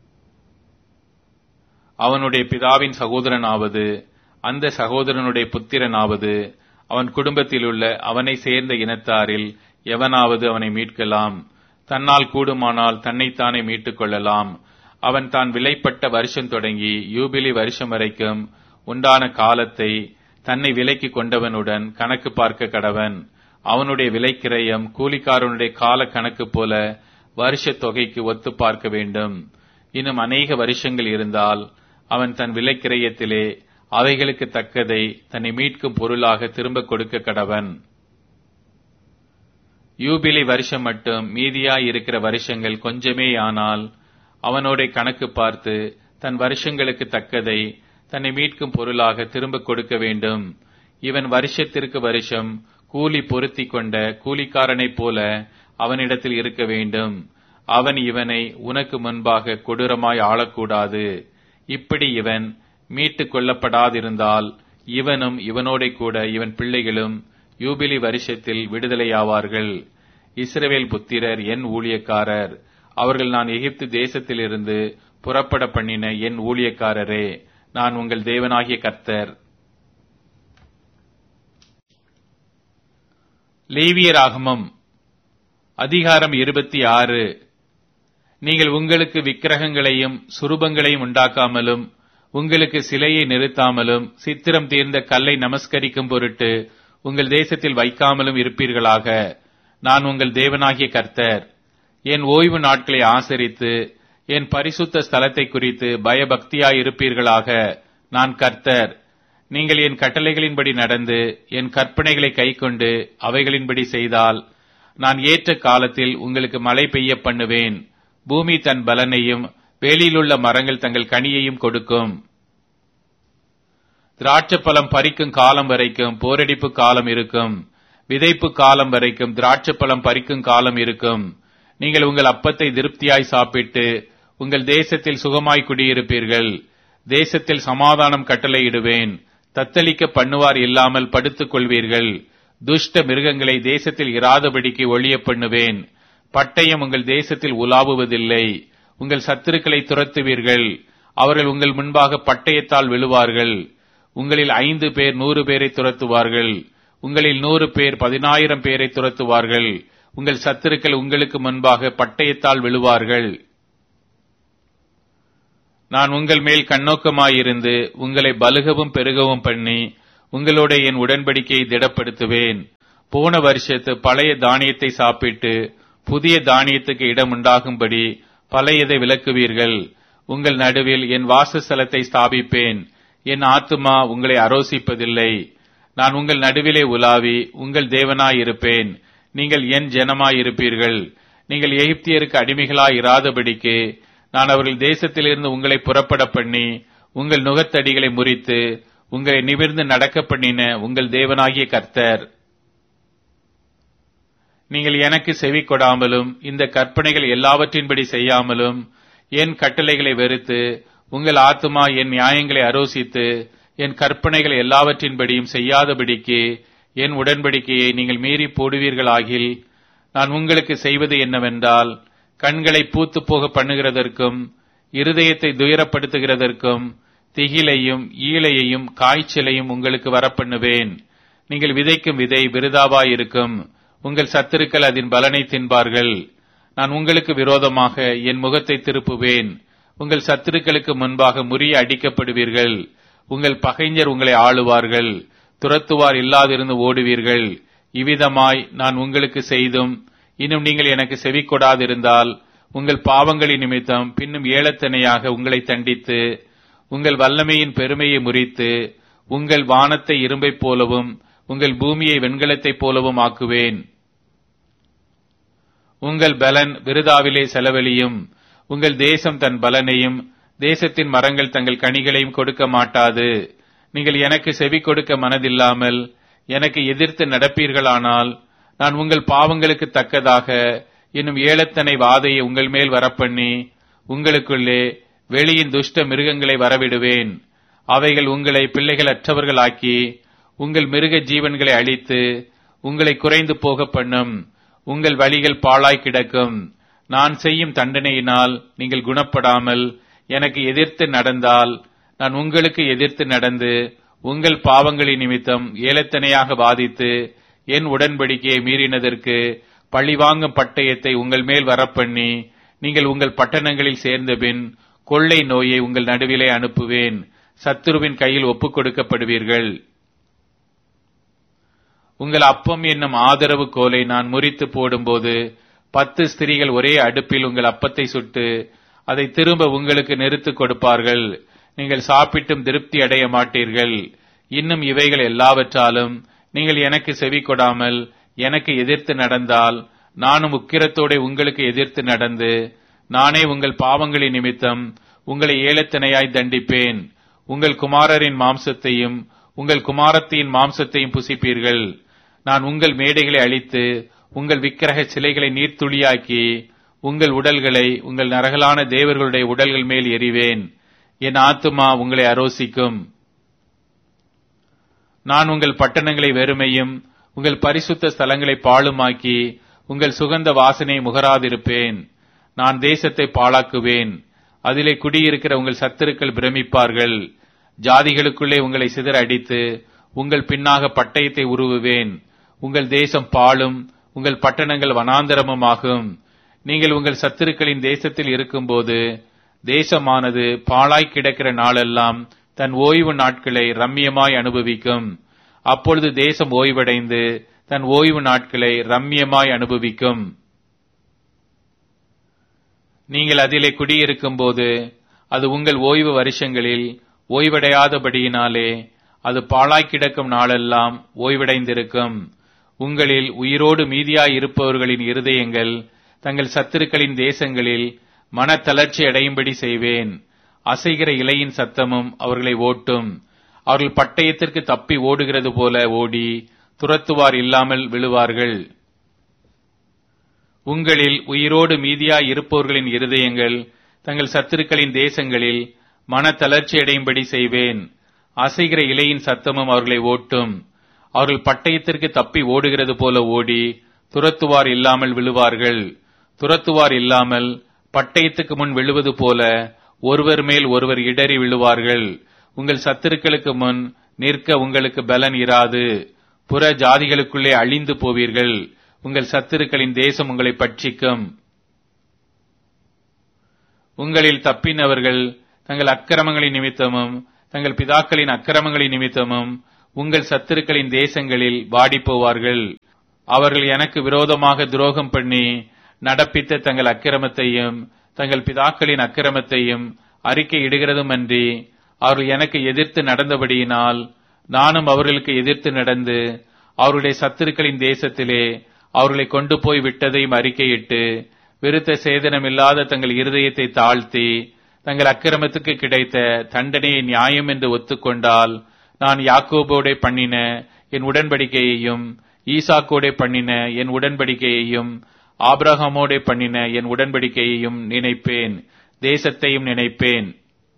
அவனுடைய பிதாவின் சகோதரனாவது அந்த சகோதரனுடைய புத்திரனாவது அவன் குடும்பத்திலுள்ள அவனை சேர்ந்த இனத்தாரில் எவனாவது அவனை மீட்கலாம் தன்னால் கூடுமானால் தன்னைத்தானே மீட்டுக் கொள்ளலாம் அவன் தான் விலைப்பட்ட வருஷம் தொடங்கி யூபிலி வருஷம் வரைக்கும் உண்டான காலத்தை தன்னை விலைக்கு கொண்டவனுடன் கணக்கு பார்க்க கடவன் அவனுடைய விலைக்கிரயம் கூலிக்காரனுடைய கால கணக்கு போல வருஷ தொகைக்கு ஒத்து பார்க்க வேண்டும் இன்னும் அநேக வருஷங்கள் இருந்தால் அவன் தன் விலைக்கிரயத்திலே அவைகளுக்கு தக்கதை தன்னை மீட்கும் பொருளாக திரும்ப கொடுக்க கடவன் யூபிலி வருஷம் மட்டும் மீதியாய் இருக்கிற வருஷங்கள் கொஞ்சமே ஆனால் அவனோட கணக்கு பார்த்து தன் வருஷங்களுக்கு தக்கதை தன்னை மீட்கும் பொருளாக திரும்ப கொடுக்க வேண்டும் இவன் வருஷத்திற்கு வருஷம் கூலி பொருத்தி கொண்ட கூலிக்காரனைப் போல அவனிடத்தில் இருக்க வேண்டும் அவன் இவனை உனக்கு முன்பாக கொடூரமாய் ஆளக்கூடாது இப்படி இவன் மீட்டுக் கொள்ளப்படாதிருந்தால் இவனும் இவனோட கூட இவன் பிள்ளைகளும் யூபிலி வருஷத்தில் விடுதலையாவார்கள் இஸ்ரவேல் புத்திரர் என் ஊழியக்காரர் அவர்கள் நான் எகிப்து தேசத்திலிருந்து புறப்பட பண்ணின என் ஊழியக்காரரே நான் உங்கள் தேவனாகிய கர்த்தர் லேவியராகமம் அதிகாரம் இருபத்தி ஆறு நீங்கள் உங்களுக்கு விக்கிரகங்களையும் சுரூபங்களையும் உண்டாக்காமலும் உங்களுக்கு சிலையை நிறுத்தாமலும் சித்திரம் தீர்ந்த கல்லை நமஸ்கரிக்கும் பொருட்டு உங்கள் தேசத்தில் வைக்காமலும் இருப்பீர்களாக நான் உங்கள் தேவனாகிய கர்த்தர் என் ஓய்வு நாட்களை ஆசரித்து என் பரிசுத்த ஸ்தலத்தை குறித்து பயபக்தியாயிருப்பீர்களாக நான் கர்த்தர் நீங்கள் என் கட்டளைகளின்படி நடந்து என் கற்பனைகளை கைக்கொண்டு அவைகளின்படி செய்தால் நான் ஏற்ற காலத்தில் உங்களுக்கு மழை பெய்ய பண்ணுவேன் பூமி தன் பலனையும் வேலியிலுள்ள மரங்கள் தங்கள் கனியையும் கொடுக்கும் திராட்சப்பழம் பறிக்கும் காலம் வரைக்கும் போரடிப்பு காலம் இருக்கும் விதைப்பு காலம் வரைக்கும் திராட்சப்பழம் பறிக்கும் காலம் இருக்கும் நீங்கள் உங்கள் அப்பத்தை திருப்தியாய் சாப்பிட்டு உங்கள் தேசத்தில் சுகமாய் குடியிருப்பீர்கள் தேசத்தில் சமாதானம் கட்டளையிடுவேன் தத்தளிக்க பண்ணுவார் இல்லாமல் படுத்துக் கொள்வீர்கள் துஷ்ட மிருகங்களை தேசத்தில் இராதபடிக்கு ஒழிய பண்ணுவேன் பட்டயம் உங்கள் தேசத்தில் உலாவுவதில்லை உங்கள் சத்துருக்களை துரத்துவீர்கள் அவர்கள் உங்கள் முன்பாக பட்டயத்தால் விழுவார்கள் உங்களில் ஐந்து பேர் நூறு பேரை துரத்துவார்கள் உங்களில் நூறு பேர் பதினாயிரம் பேரை துரத்துவார்கள் உங்கள் சத்துருக்கள் உங்களுக்கு முன்பாக பட்டயத்தால் விழுவார்கள் நான் உங்கள் மேல் கண்ணோக்கமாயிருந்து உங்களை பலுகவும் பெருகவும் பண்ணி உங்களோட என் உடன்படிக்கையை திடப்படுத்துவேன் போன வருஷத்து பழைய தானியத்தை சாப்பிட்டு புதிய தானியத்துக்கு இடம் உண்டாகும்படி பழையதை விலக்குவீர்கள் உங்கள் நடுவில் என் வாசஸ்தலத்தை ஸ்தாபிப்பேன் என் ஆத்துமா உங்களை அரோசிப்பதில்லை நான் உங்கள் நடுவிலே உலாவி உங்கள் தேவனாயிருப்பேன் நீங்கள் என் ஜனமாயிருப்பீர்கள் நீங்கள் எகிப்தியருக்கு அடிமைகளாய் இராதபடிக்கு நான் அவர்கள் தேசத்திலிருந்து உங்களை புறப்பட பண்ணி உங்கள் நுகத்தடிகளை முறித்து உங்களை நிமிர்ந்து நடக்க பண்ணின உங்கள் தேவனாகிய கர்த்தர் நீங்கள் எனக்கு செவி கொடாமலும் இந்த கற்பனைகள் எல்லாவற்றின்படி செய்யாமலும் என் கட்டளைகளை வெறுத்து உங்கள் ஆத்துமா என் நியாயங்களை அரோசித்து என் கற்பனைகள் எல்லாவற்றின்படியும் செய்யாதபடிக்கு என் உடன்படிக்கையை நீங்கள் மீறி போடுவீர்களாகில் நான் உங்களுக்கு செய்வது என்னவென்றால் கண்களை பூத்து போக பண்ணுகிறதற்கும் இருதயத்தை துயரப்படுத்துகிறதற்கும் திகிலையும் ஈழையையும் காய்ச்சலையும் உங்களுக்கு வரப்பண்ணுவேன் நீங்கள் விதைக்கும் விதை விருதாவாயிருக்கும் உங்கள் சத்துருக்கள் அதன் பலனை தின்பார்கள் நான் உங்களுக்கு விரோதமாக என் முகத்தை திருப்புவேன் உங்கள் சத்துருக்களுக்கு முன்பாக முறிய அடிக்கப்படுவீர்கள் உங்கள் பகைஞர் உங்களை ஆளுவார்கள் துரத்துவார் இல்லாதிருந்து ஓடுவீர்கள் இவ்விதமாய் நான் உங்களுக்கு செய்தும் இன்னும் நீங்கள் எனக்கு செவி கொடாதிருந்தால் உங்கள் பாவங்களின் நிமித்தம் பின்னும் ஏலத்தனையாக உங்களை தண்டித்து உங்கள் வல்லமையின் பெருமையை முறித்து உங்கள் வானத்தை இரும்பைப் போலவும் உங்கள் பூமியை வெண்கலத்தைப் போலவும் ஆக்குவேன் உங்கள் பலன் விருதாவிலே செலவழியும் உங்கள் தேசம் தன் பலனையும் தேசத்தின் மரங்கள் தங்கள் கனிகளையும் கொடுக்க மாட்டாது நீங்கள் எனக்கு செவி கொடுக்க மனதில்லாமல் எனக்கு எதிர்த்து நடப்பீர்களானால் நான் உங்கள் பாவங்களுக்கு தக்கதாக இன்னும் ஏலத்தனை வாதையை உங்கள் மேல் வரப்பண்ணி உங்களுக்குள்ளே வெளியின் துஷ்ட மிருகங்களை வரவிடுவேன் அவைகள் உங்களை பிள்ளைகள் அற்றவர்களாக்கி உங்கள் மிருக ஜீவன்களை அழித்து உங்களை குறைந்து போக பண்ணும் உங்கள் வழிகள் பாழாய் கிடக்கும் நான் செய்யும் தண்டனையினால் நீங்கள் குணப்படாமல் எனக்கு எதிர்த்து நடந்தால் நான் உங்களுக்கு எதிர்த்து நடந்து உங்கள் பாவங்களின் நிமித்தம் ஏலத்தனையாக பாதித்து என் உடன்படிக்கையை மீறினதற்கு பழிவாங்கும் பட்டயத்தை உங்கள் மேல் வரப்பண்ணி நீங்கள் உங்கள் பட்டணங்களில் சேர்ந்தபின் கொள்ளை நோயை உங்கள் நடுவிலே அனுப்புவேன் சத்துருவின் கையில் ஒப்புக் கொடுக்கப்படுவீர்கள் உங்கள் அப்பம் என்னும் ஆதரவு கோலை நான் முறித்து போடும்போது பத்து ஸ்திரீகள் ஒரே அடுப்பில் உங்கள் அப்பத்தை சுட்டு அதை திரும்ப உங்களுக்கு நிறுத்து கொடுப்பார்கள் நீங்கள் சாப்பிட்டும் திருப்தி அடைய மாட்டீர்கள் இன்னும் இவைகள் எல்லாவற்றாலும் நீங்கள் எனக்கு செவி கொடாமல் எனக்கு எதிர்த்து நடந்தால் நானும் உக்கிரத்தோட உங்களுக்கு எதிர்த்து நடந்து நானே உங்கள் பாவங்களின் நிமித்தம் உங்களை ஏலத்தினையாய் தண்டிப்பேன் உங்கள் குமாரரின் மாம்சத்தையும் உங்கள் குமாரத்தியின் மாம்சத்தையும் புசிப்பீர்கள் நான் உங்கள் மேடைகளை அழித்து உங்கள் விக்கிரக சிலைகளை நீர்த்துளியாக்கி உங்கள் உடல்களை உங்கள் நரகலான தேவர்களுடைய உடல்கள் மேல் எறிவேன் என் ஆத்துமா உங்களை அரோசிக்கும் நான் உங்கள் பட்டணங்களை வெறுமையும் உங்கள் பரிசுத்த ஸ்தலங்களை பாழுமாக்கி உங்கள் சுகந்த வாசனை முகராதிருப்பேன் நான் தேசத்தை பாழாக்குவேன் அதிலே குடியிருக்கிற உங்கள் சத்துருக்கள் பிரமிப்பார்கள் ஜாதிகளுக்குள்ளே உங்களை சிதற அடித்து உங்கள் பின்னாக பட்டயத்தை உருவுவேன் உங்கள் தேசம் பாழும் உங்கள் பட்டணங்கள் வனாந்தரமுமாகும் நீங்கள் உங்கள் சத்துருக்களின் தேசத்தில் இருக்கும்போது தேசமானது பாழாய் கிடக்கிற நாளெல்லாம் தன் ஓய்வு நாட்களை ரம்மியமாய் அனுபவிக்கும் அப்பொழுது தேசம் ஓய்வடைந்து தன் ஓய்வு நாட்களை ரம்மியமாய் அனுபவிக்கும் நீங்கள் அதிலே குடியிருக்கும் போது அது உங்கள் ஓய்வு வருஷங்களில் ஓய்வடையாதபடியினாலே அது பாழாய் கிடக்கும் நாளெல்லாம் ஓய்வடைந்திருக்கும் உங்களில் உயிரோடு மீதியாய் இருப்பவர்களின் இருதயங்கள் தங்கள் சத்துருக்களின் தேசங்களில் மனத்தளர்ச்சி அடையும்படி செய்வேன் அசைகிற இலையின் சத்தமும் அவர்களை ஓட்டும் அவர்கள் பட்டயத்திற்கு தப்பி ஓடுகிறது போல ஓடி துரத்துவார் இல்லாமல் விழுவார்கள் உங்களில் உயிரோடு மீதியாய் இருப்பவர்களின் இருதயங்கள் தங்கள் சத்துருக்களின் தேசங்களில் மனத்தளர்ச்சி அடையும்படி செய்வேன் அசைகிற இலையின் சத்தமும் அவர்களை ஓட்டும் அவர்கள் பட்டயத்திற்கு தப்பி ஓடுகிறது போல ஓடி துரத்துவார் இல்லாமல் விழுவார்கள் துரத்துவார் இல்லாமல் பட்டயத்துக்கு முன் விழுவது போல ஒருவர் மேல் ஒருவர் இடறி விழுவார்கள் உங்கள் சத்துருக்களுக்கு முன் நிற்க உங்களுக்கு பலன் இராது புற ஜாதிகளுக்குள்ளே அழிந்து போவீர்கள் உங்கள் சத்துருக்களின் தேசம் உங்களை பட்சிக்கும் உங்களில் தப்பினவர்கள் தங்கள் அக்கிரமங்களின் நிமித்தமும் தங்கள் பிதாக்களின் அக்கிரமங்களின் நிமித்தமும் உங்கள் சத்துருக்களின் தேசங்களில் வாடி போவார்கள் அவர்கள் எனக்கு விரோதமாக துரோகம் பண்ணி நடப்பித்த தங்கள் அக்கிரமத்தையும் தங்கள் பிதாக்களின் அக்கிரமத்தையும் அறிக்கை இடுகிறதுமன்றி அவர்கள் எனக்கு எதிர்த்து நடந்தபடியினால் நானும் அவர்களுக்கு எதிர்த்து நடந்து அவருடைய சத்துருக்களின் தேசத்திலே அவர்களை கொண்டு போய் விட்டதையும் அறிக்கையிட்டு விருத்த சேதனமில்லாத தங்கள் இருதயத்தை தாழ்த்தி தங்கள் அக்கிரமத்துக்கு கிடைத்த தண்டனையை நியாயம் என்று ஒத்துக்கொண்டால் நான் யாக்கோபோடே பண்ணின என் உடன்படிக்கையையும் ஈசாக்கோடே பண்ணின என் உடன்படிக்கையையும் ஆபிரகாமோடே பண்ணின என் உடன்படிக்கையையும் நினைப்பேன் தேசத்தையும் நினைப்பேன்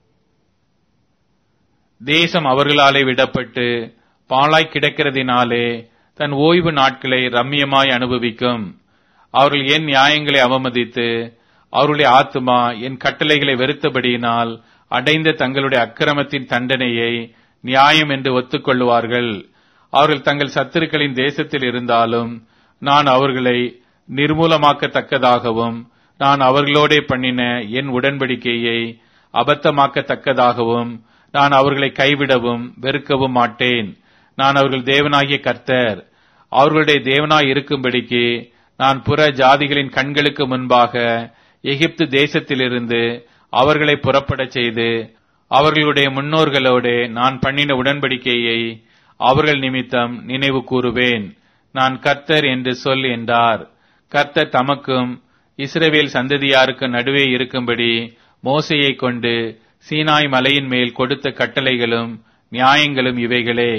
தேசம் அவர்களாலே விடப்பட்டு பாழாய் கிடக்கிறதினாலே தன் ஓய்வு நாட்களை ரம்மியமாய் அனுபவிக்கும் அவர்கள் என் நியாயங்களை அவமதித்து அவருடைய ஆத்துமா என் கட்டளைகளை வெறுத்தபடியினால் அடைந்த தங்களுடைய அக்கிரமத்தின் தண்டனையை நியாயம் என்று ஒத்துக்கொள்வார்கள் அவர்கள் தங்கள் சத்துருக்களின் தேசத்தில் இருந்தாலும் நான் அவர்களை நிர்மூலமாக்கத்தக்கதாகவும் நான் அவர்களோடே பண்ணின என் உடன்படிக்கையை அபத்தமாக்கத்தக்கதாகவும் நான் அவர்களை கைவிடவும் வெறுக்கவும் மாட்டேன் நான் அவர்கள் தேவனாகிய கர்த்தர் அவர்களுடைய தேவனாய் இருக்கும்படிக்கு நான் புற ஜாதிகளின் கண்களுக்கு முன்பாக எகிப்து தேசத்திலிருந்து அவர்களை புறப்படச் செய்து அவர்களுடைய முன்னோர்களோடே நான் பண்ணின உடன்படிக்கையை அவர்கள் நிமித்தம் நினைவு கூறுவேன் நான் கர்த்தர் என்று சொல் என்றார் கர்த்தர் தமக்கும் இஸ்ரவேல் சந்ததியாருக்கு நடுவே இருக்கும்படி மோசையை கொண்டு சீனாய் மலையின் மேல் கொடுத்த கட்டளைகளும் நியாயங்களும் இவைகளே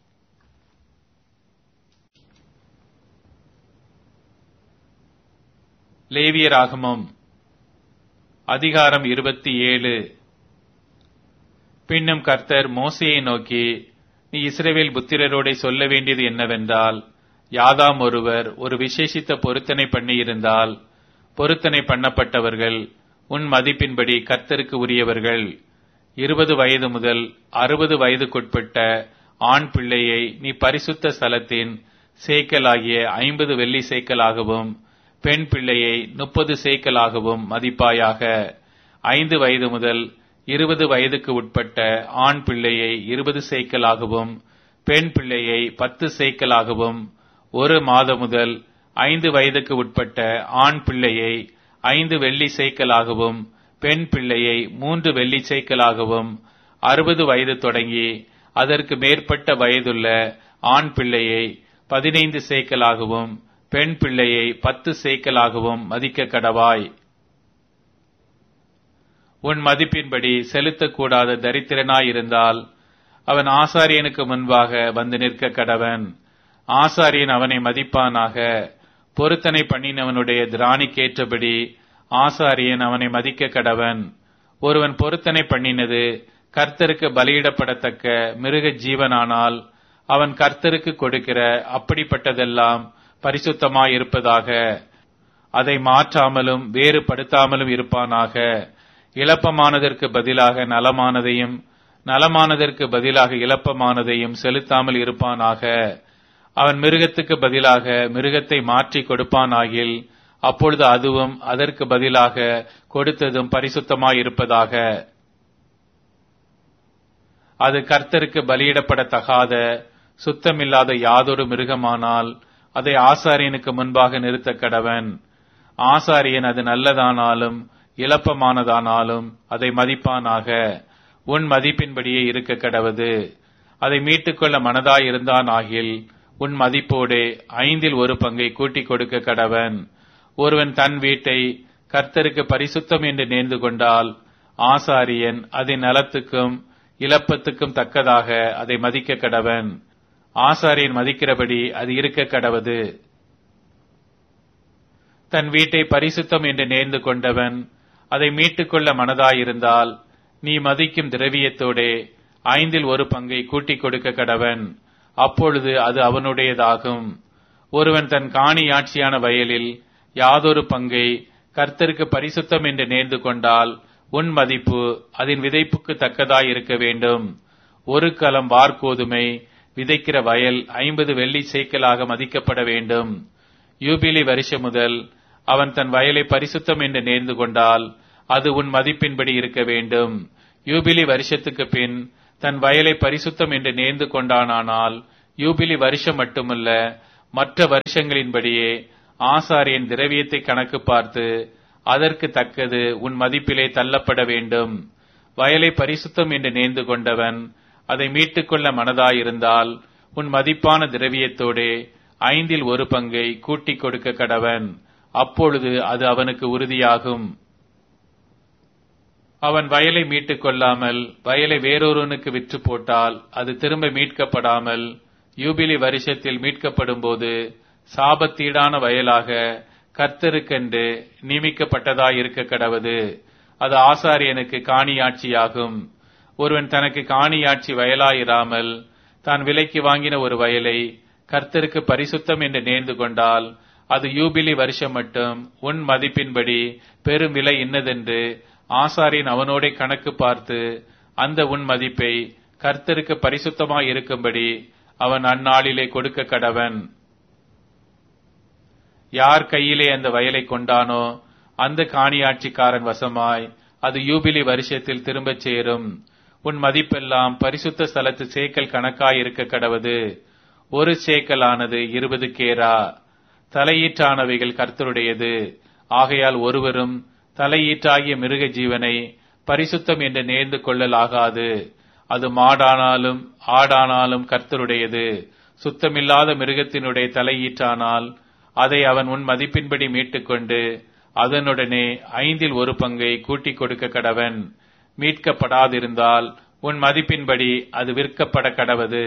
லேவியராகமம் அதிகாரம் இருபத்தி ஏழு பின்னும் கர்த்தர் மோசையை நோக்கி நீ இஸ்ரவேல் புத்திரரோடே சொல்ல வேண்டியது என்னவென்றால் யாதாம் ஒருவர் ஒரு விசேஷித்த பொருத்தனை பண்ணியிருந்தால் பொருத்தனை பண்ணப்பட்டவர்கள் உன் மதிப்பின்படி கர்த்தருக்கு உரியவர்கள் இருபது வயது முதல் அறுபது வயதுக்குட்பட்ட ஆண் பிள்ளையை நீ பரிசுத்த ஸ்தலத்தின் சேக்கலாகிய ஐம்பது வெள்ளி சேக்கலாகவும் பெண் பிள்ளையை முப்பது சேக்கலாகவும் மதிப்பாயாக ஐந்து வயது முதல் இருபது வயதுக்கு உட்பட்ட ஆண் பிள்ளையை இருபது சேக்கலாகவும் பெண் பிள்ளையை பத்து சேக்கலாகவும் ஒரு மாதம் முதல் ஐந்து வயதுக்கு உட்பட்ட ஆண் பிள்ளையை ஐந்து வெள்ளி சேக்கலாகவும் பெண் பிள்ளையை மூன்று வெள்ளி சேக்கலாகவும் அறுபது வயது தொடங்கி அதற்கு மேற்பட்ட வயதுள்ள ஆண் பிள்ளையை பதினைந்து சேக்கலாகவும் பெண் பிள்ளையை பத்து சேக்கலாகவும் மதிக்க கடவாய் உன் மதிப்பின்படி செலுத்தக்கூடாத தரித்திரனாயிருந்தால் அவன் ஆசாரியனுக்கு முன்பாக வந்து நிற்க கடவன் ஆசாரியன் அவனை மதிப்பானாக பொருத்தனை பண்ணினவனுடைய திராணிக்கேற்றபடி ஆசாரியன் அவனை மதிக்க கடவன் ஒருவன் பொருத்தனை பண்ணினது கர்த்தருக்கு பலியிடப்படத்தக்க மிருக ஜீவனானால் அவன் கர்த்தருக்கு கொடுக்கிற அப்படிப்பட்டதெல்லாம் பரிசுத்தமாயிருப்பதாக அதை மாற்றாமலும் வேறுபடுத்தாமலும் இருப்பானாக இழப்பமானதற்கு பதிலாக நலமானதையும் நலமானதற்கு பதிலாக இழப்பமானதையும் செலுத்தாமல் இருப்பானாக அவன் மிருகத்துக்கு பதிலாக மிருகத்தை மாற்றி கொடுப்பானாகில் அப்பொழுது அதுவும் அதற்கு பதிலாக கொடுத்ததும் பரிசுத்தமாயிருப்பதாக அது கர்த்தருக்கு பலியிடப்படத்தகாத சுத்தமில்லாத யாதொரு மிருகமானால் அதை ஆசாரியனுக்கு முன்பாக நிறுத்த கடவன் ஆசாரியன் அது நல்லதானாலும் இழப்பமானதானாலும் அதை மதிப்பானாக உன் மதிப்பின்படியே இருக்க கடவது அதை மீட்டுக்கொள்ள மனதாயிருந்தான் ஆகில் உன் மதிப்போடே ஐந்தில் ஒரு பங்கை கூட்டிக் கொடுக்க கடவன் ஒருவன் தன் வீட்டை கர்த்தருக்கு பரிசுத்தம் என்று நேர்ந்து கொண்டால் ஆசாரியன் அதன் நலத்துக்கும் இழப்பத்துக்கும் தக்கதாக அதை மதிக்க கடவன் ஆசாரியன் மதிக்கிறபடி அது இருக்க கடவது தன் வீட்டை பரிசுத்தம் என்று நேர்ந்து கொண்டவன் அதை மீட்டுக்கொள்ள மனதாயிருந்தால் நீ மதிக்கும் திரவியத்தோடே ஐந்தில் ஒரு பங்கை கூட்டிக் கொடுக்க கடவன் அப்பொழுது அது அவனுடையதாகும் ஒருவன் தன் காணியாட்சியான வயலில் யாதொரு பங்கை கர்த்தருக்கு பரிசுத்தம் என்று நேர்ந்து கொண்டால் உன் மதிப்பு அதன் விதைப்புக்கு தக்கதாய் இருக்க வேண்டும் ஒரு கலம் வார்கோதுமை விதைக்கிற வயல் ஐம்பது வெள்ளி சேக்கலாக மதிக்கப்பட வேண்டும் யூபிலி வருஷம் முதல் அவன் தன் வயலை பரிசுத்தம் என்று நேர்ந்து கொண்டால் அது உன் மதிப்பின்படி இருக்க வேண்டும் யூபிலி வருஷத்துக்கு பின் தன் வயலை பரிசுத்தம் என்று நேர்ந்து கொண்டானானால் யூபிலி வருஷம் மட்டுமல்ல மற்ற வருஷங்களின்படியே ஆசாரியன் திரவியத்தை கணக்கு பார்த்து அதற்கு தக்கது உன் மதிப்பிலே தள்ளப்பட வேண்டும் வயலை பரிசுத்தம் என்று நேர்ந்து கொண்டவன் அதை மீட்டுக்கொள்ள மனதாயிருந்தால் உன் மதிப்பான திரவியத்தோடே ஐந்தில் ஒரு பங்கை கூட்டிக் கொடுக்க கடவன் அப்பொழுது அது அவனுக்கு உறுதியாகும் அவன் வயலை மீட்டுக் கொள்ளாமல் வயலை வேறொருவனுக்கு விற்று போட்டால் அது திரும்ப மீட்கப்படாமல் யூபிலி வருஷத்தில் மீட்கப்படும் போது சாபத்தீடான வயலாக கர்த்தருக்கென்று நியமிக்கப்பட்டதாய் இருக்க கடவது அது ஆசாரியனுக்கு காணியாட்சியாகும் ஒருவன் தனக்கு காணியாட்சி வயலாயிராமல் தான் விலைக்கு வாங்கின ஒரு வயலை கர்த்தருக்கு பரிசுத்தம் என்று நேர்ந்து கொண்டால் அது யூபிலி வருஷம் மட்டும் உன் மதிப்பின்படி பெரும் விலை இன்னதென்று ஆசாரியன் அவனோட கணக்கு பார்த்து அந்த உன் மதிப்பை கர்த்தருக்கு பரிசுத்தமாய் இருக்கும்படி அவன் அந்நாளிலே கொடுக்க கடவன் யார் கையிலே அந்த வயலை கொண்டானோ அந்த காணியாட்சிக்காரன் வசமாய் அது யூபிலி வருஷத்தில் திரும்பச் சேரும் உன் மதிப்பெல்லாம் பரிசுத்த ஸ்தலத்து சேக்கல் கணக்காய் இருக்க கடவது ஒரு சேக்கல் ஆனது இருபது கேரா தலையீற்றானவைகள் கர்த்தருடையது ஆகையால் ஒருவரும் தலையீற்றாகிய மிருக ஜீவனை பரிசுத்தம் என்று நேர்ந்து கொள்ளலாகாது அது மாடானாலும் ஆடானாலும் கர்த்தருடையது சுத்தமில்லாத மிருகத்தினுடைய தலையீற்றானால் அதை அவன் உன் மதிப்பின்படி மீட்டுக்கொண்டு அதனுடனே ஐந்தில் ஒரு பங்கை கூட்டிக் கொடுக்க கடவன் மீட்கப்படாதிருந்தால் உன் மதிப்பின்படி அது விற்கப்பட கடவது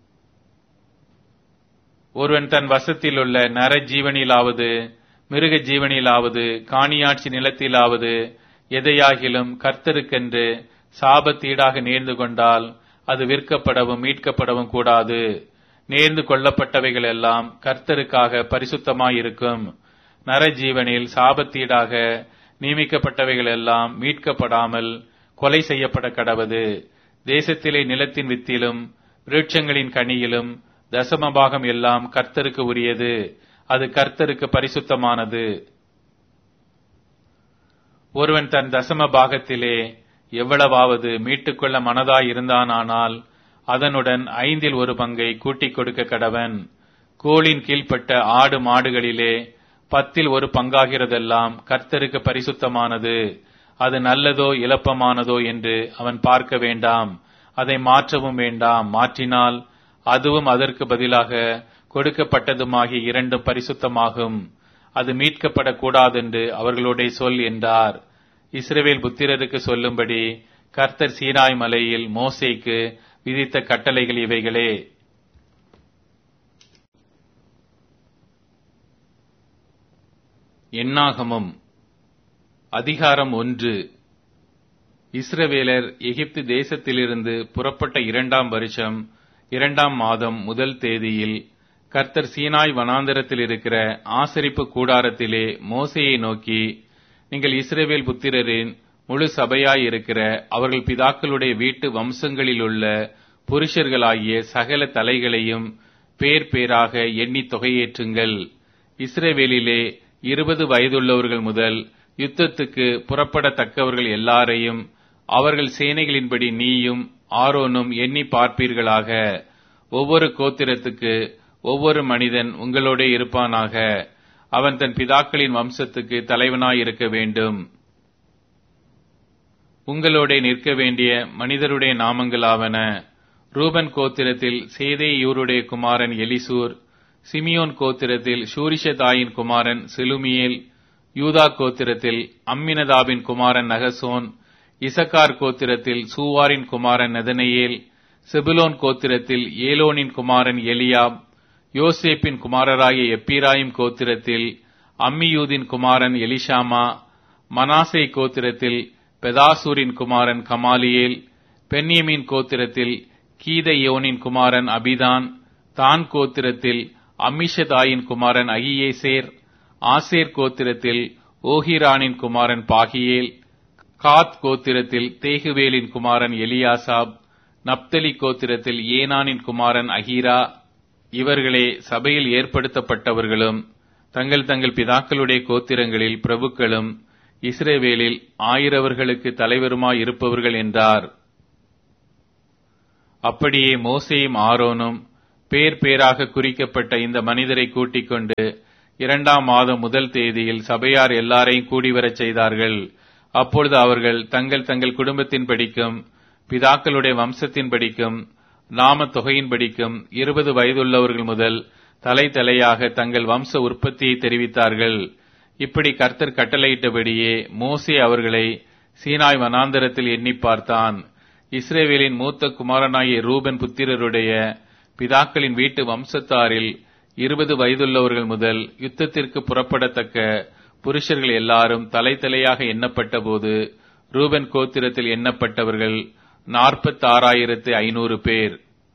ஒருவன் தன் வசத்தில் உள்ள நர ஜீவனிலாவது மிருக ஜீவனிலாவது காணியாட்சி நிலத்திலாவது எதையாகிலும் கர்த்தருக்கென்று சாபத்தீடாக நேர்ந்து கொண்டால் அது விற்கப்படவும் மீட்கப்படவும் கூடாது நேர்ந்து கொள்ளப்பட்டவைகள் எல்லாம் கர்த்தருக்காக பரிசுத்தமாயிருக்கும் நரஜீவனில் சாபத்தீடாக நியமிக்கப்பட்டவைகள் எல்லாம் மீட்கப்படாமல் கொலை செய்யப்பட கடவது தேசத்திலே நிலத்தின் வித்திலும் விருட்சங்களின் கனியிலும் தசமபாகம் எல்லாம் கர்த்தருக்கு உரியது அது கர்த்தருக்கு பரிசுத்தமானது ஒருவன் தன் தசம பாகத்திலே எவ்வளவாவது மீட்டுக்கொள்ள மனதாய் இருந்தானானால் அதனுடன் ஐந்தில் ஒரு பங்கை கூட்டிக் கொடுக்க கடவன் கோளின் கீழ்ப்பட்ட ஆடு மாடுகளிலே பத்தில் ஒரு பங்காகிறதெல்லாம் கர்த்தருக்கு பரிசுத்தமானது அது நல்லதோ இலப்பமானதோ என்று அவன் பார்க்க வேண்டாம் அதை மாற்றவும் வேண்டாம் மாற்றினால் அதுவும் அதற்கு பதிலாக கொடுக்கப்பட்டதுமாகிய இரண்டும் பரிசுத்தமாகும் அது மீட்கப்படக்கூடாதென்று அவர்களுடைய சொல் என்றார் இஸ்ரவேல் புத்திரருக்கு சொல்லும்படி கர்த்தர் சீனாய் மலையில் மோசேக்கு விதித்த கட்டளைகள் இவைகளே எண்ணாகமம் அதிகாரம் ஒன்று இஸ்ரவேலர் எகிப்து தேசத்திலிருந்து புறப்பட்ட இரண்டாம் வருஷம் இரண்டாம் மாதம் முதல் தேதியில் கர்த்தர் சீனாய் வனாந்தரத்தில் இருக்கிற ஆசரிப்பு கூடாரத்திலே மோசையை நோக்கி நீங்கள் இஸ்ரவேல் புத்திரரின் முழு சபையாய் இருக்கிற அவர்கள் பிதாக்களுடைய வீட்டு வம்சங்களிலுள்ள புருஷர்களாகிய சகல தலைகளையும் பேர் பேராக எண்ணி தொகையேற்றுங்கள் இஸ்ரவேலிலே இருபது வயதுள்ளவர்கள் முதல் யுத்தத்துக்கு புறப்படத்தக்கவர்கள் எல்லாரையும் அவர்கள் சேனைகளின்படி நீயும் ஆரோனும் எண்ணி பார்ப்பீர்களாக ஒவ்வொரு கோத்திரத்துக்கு ஒவ்வொரு மனிதன் உங்களோட இருப்பானாக அவன் தன் பிதாக்களின் வம்சத்துக்கு தலைவனாய் இருக்க வேண்டும் உங்களோட நிற்க வேண்டிய மனிதருடைய நாமங்களாவன ரூபன் கோத்திரத்தில் சேதேயூருடைய குமாரன் எலிசூர் சிமியோன் கோத்திரத்தில் ஷூரிஷதாயின் குமாரன் செலுமியேல் யூதா கோத்திரத்தில் அம்மினதாபின் குமாரன் நகசோன் இசக்கார் கோத்திரத்தில் சூவாரின் குமாரன் நெதனையேல் செபுலோன் கோத்திரத்தில் ஏலோனின் குமாரன் எலியாப் யோசேப்பின் குமாரராகிய எப்பிராயிம் கோத்திரத்தில் அம்மியூதின் குமாரன் எலிஷாமா மனாசே கோத்திரத்தில் பெதாசூரின் குமாரன் கமாலியேல் பென்யமின் கோத்திரத்தில் கீதையோனின் குமாரன் அபிதான் தான் கோத்திரத்தில் அம்மிஷதாயின் குமாரன் அகியேசேர் ஆசேர் கோத்திரத்தில் ஓஹிரானின் குமாரன் பாகியேல் காத் கோத்திரத்தில் தேகுவேலின் குமாரன் எலியாசாப் நப்தலி கோத்திரத்தில் ஏனானின் குமாரன் அஹீரா இவர்களே சபையில் ஏற்படுத்தப்பட்டவர்களும் தங்கள் தங்கள் பிதாக்களுடைய கோத்திரங்களில் பிரபுக்களும் இஸ்ரேவேலில் ஆயிரவர்களுக்கு தலைவருமாய் இருப்பவர்கள் என்றார் அப்படியே மோசேயும் ஆரோனும் பேர் பேராக குறிக்கப்பட்ட இந்த மனிதரை கூட்டிக் கொண்டு இரண்டாம் மாதம் முதல் தேதியில் சபையார் எல்லாரையும் கூடிவரச் செய்தார்கள் அப்பொழுது அவர்கள் தங்கள் தங்கள் குடும்பத்தின் படிக்கும் பிதாக்களுடைய வம்சத்தின் படிக்கும் நாம தொகையின் படிக்கும் இருபது வயதுள்ளவர்கள் முதல் தலை தலையாக தங்கள் வம்ச உற்பத்தியை தெரிவித்தார்கள் இப்படி கர்த்தர் கட்டளையிட்டபடியே மோசே அவர்களை சீனாய் வனாந்தரத்தில் எண்ணி பார்த்தான் இஸ்ரேவேலின் மூத்த குமாரனாகிய ரூபன் புத்திரருடைய பிதாக்களின் வீட்டு வம்சத்தாரில் இருபது வயதுள்ளவர்கள் முதல் யுத்தத்திற்கு புறப்படத்தக்க புருஷர்கள் எல்லாரும் தலை தலையாக எண்ணப்பட்ட போது ரூபன் கோத்திரத்தில் எண்ணப்பட்டவர்கள் நாற்பத்தாறாயிரத்து ஐநூறு பேர்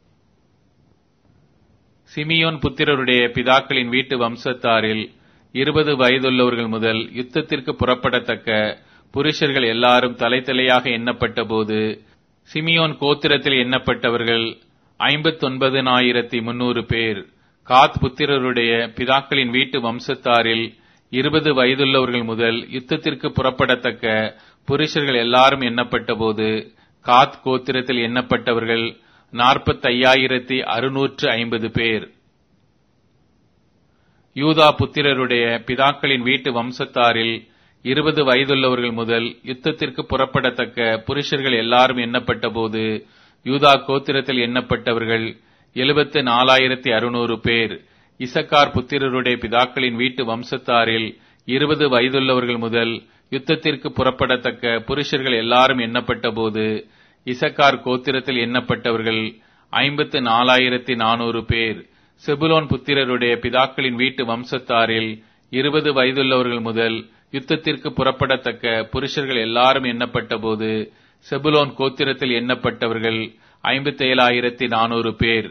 சிமியோன் புத்திரருடைய பிதாக்களின் வீட்டு வம்சத்தாரில் இருபது வயதுள்ளவர்கள் முதல் யுத்தத்திற்கு புறப்படத்தக்க புருஷர்கள் எல்லாரும் தலை தலையாக எண்ணப்பட்ட போது சிமியோன் கோத்திரத்தில் எண்ணப்பட்டவர்கள் ஐம்பத்தொன்பதினாயிரத்தி முன்னூறு பேர் காத் புத்திரருடைய பிதாக்களின் வீட்டு வம்சத்தாரில் இருபது வயதுள்ளவர்கள் முதல் யுத்தத்திற்கு புறப்படத்தக்க புருஷர்கள் எல்லாரும் எண்ணப்பட்ட போது காத் கோத்திரத்தில் எண்ணப்பட்டவர்கள் நாற்பத்தையாயிரத்தி அறுநூற்று ஐம்பது பேர் யூதா புத்திரருடைய பிதாக்களின் வீட்டு வம்சத்தாரில் இருபது வயதுள்ளவர்கள் முதல் யுத்தத்திற்கு புறப்படத்தக்க புருஷர்கள் எல்லாரும் எண்ணப்பட்ட போது யூதா கோத்திரத்தில் எண்ணப்பட்டவர்கள் எழுபத்து நாலாயிரத்தி அறுநூறு பேர் இசக்கார் புத்திரருடைய பிதாக்களின் வீட்டு வம்சத்தாரில் இருபது வயதுள்ளவர்கள் முதல் யுத்தத்திற்கு புறப்படத்தக்க புருஷர்கள் எல்லாரும் எண்ணப்பட்ட போது இசக்கார் கோத்திரத்தில் எண்ணப்பட்டவர்கள் ஐம்பத்து நாலாயிரத்தி நானூறு பேர் செபுலோன் புத்திரருடைய பிதாக்களின் வீட்டு வம்சத்தாரில் இருபது வயதுள்ளவர்கள் முதல் யுத்தத்திற்கு புறப்படத்தக்க புருஷர்கள் எல்லாரும் எண்ணப்பட்ட போது செபுலோன் கோத்திரத்தில் எண்ணப்பட்டவர்கள் ஐம்பத்தேழாயிரத்தி நானூறு பேர்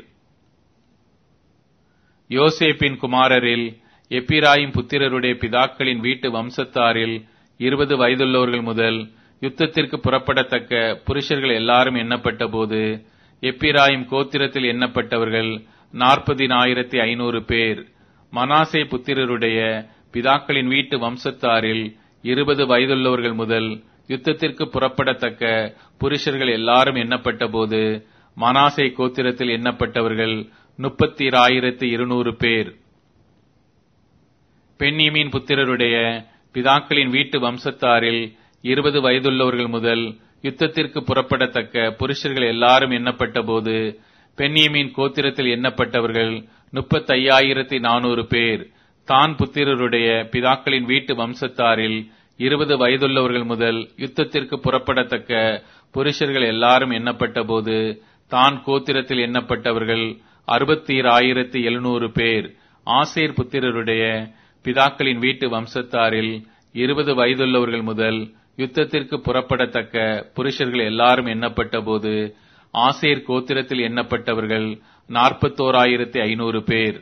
யோசேப்பின் குமாரரில் எப்பிராயிம் புத்திரருடைய பிதாக்களின் வீட்டு வம்சத்தாரில் இருபது வயதுள்ளவர்கள் முதல் யுத்தத்திற்கு புறப்படத்தக்க புருஷர்கள் எல்லாரும் எண்ணப்பட்ட போது எப்பிராயிம் கோத்திரத்தில் எண்ணப்பட்டவர்கள் நாற்பதினாயிரத்தி ஐநூறு பேர் மனாசே புத்திரருடைய பிதாக்களின் வீட்டு வம்சத்தாரில் இருபது வயதுள்ளவர்கள் முதல் யுத்தத்திற்கு புறப்படத்தக்க புருஷர்கள் எல்லாரும் எண்ணப்பட்ட போது மனாசே கோத்திரத்தில் எண்ணப்பட்டவர்கள் முப்பத்தி ஆயிரத்தி இருநூறு பேர் பெண்ணியமின் புத்திரருடைய பிதாக்களின் வீட்டு வம்சத்தாரில் இருபது வயதுள்ளவர்கள் முதல் யுத்தத்திற்கு புறப்படத்தக்க புருஷர்கள் எல்லாரும் எண்ணப்பட்ட போது பெண்ணியமின் கோத்திரத்தில் எண்ணப்பட்டவர்கள் முப்பத்தையாயிரத்தி நானூறு பேர் தான் புத்திரருடைய பிதாக்களின் வீட்டு வம்சத்தாரில் இருபது வயதுள்ளவர்கள் முதல் யுத்தத்திற்கு புறப்படத்தக்க புருஷர்கள் எல்லாரும் எண்ணப்பட்ட போது தான் கோத்திரத்தில் எண்ணப்பட்டவர்கள் அறுபத்தி ஆயிரத்தி எழுநூறு பேர் ஆசேர் புத்திரருடைய பிதாக்களின் வீட்டு வம்சத்தாரில் இருபது வயதுள்ளவர்கள் முதல் யுத்தத்திற்கு புறப்படத்தக்க புருஷர்கள் எல்லாரும் எண்ணப்பட்ட போது ஆசேர் கோத்திரத்தில் எண்ணப்பட்டவர்கள் நாற்பத்தோராயிரத்தி ஐநூறு பேர்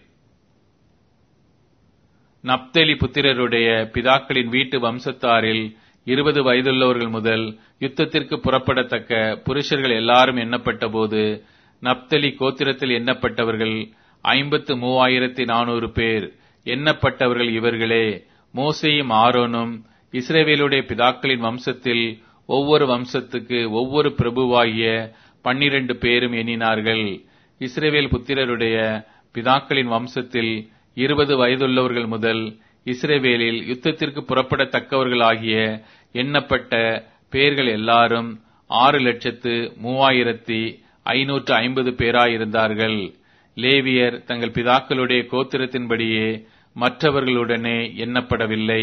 நப்தலி புத்திரருடைய பிதாக்களின் வீட்டு வம்சத்தாரில் இருபது வயதுள்ளவர்கள் முதல் யுத்தத்திற்கு புறப்படத்தக்க புருஷர்கள் எல்லாரும் எண்ணப்பட்ட போது நப்தலி கோத்திரத்தில் எண்ணப்பட்டவர்கள் ஐம்பத்து மூவாயிரத்தி நானூறு பேர் எண்ணப்பட்டவர்கள் இவர்களே மோசேயும் ஆரோனும் இஸ்ரேவேலுடைய பிதாக்களின் வம்சத்தில் ஒவ்வொரு வம்சத்துக்கு ஒவ்வொரு பிரபுவாகிய பன்னிரண்டு பேரும் எண்ணினார்கள் இஸ்ரேவேல் புத்திரருடைய பிதாக்களின் வம்சத்தில் இருபது வயதுள்ளவர்கள் முதல் இஸ்ரேவேலில் யுத்தத்திற்கு புறப்படத்தக்கவர்களாகிய எண்ணப்பட்ட பேர்கள் எல்லாரும் ஆறு லட்சத்து மூவாயிரத்தி ஐநூற்று ஐம்பது பேராயிருந்தார்கள் லேவியர் தங்கள் பிதாக்களுடைய கோத்திரத்தின்படியே மற்றவர்களுடனே எண்ணப்படவில்லை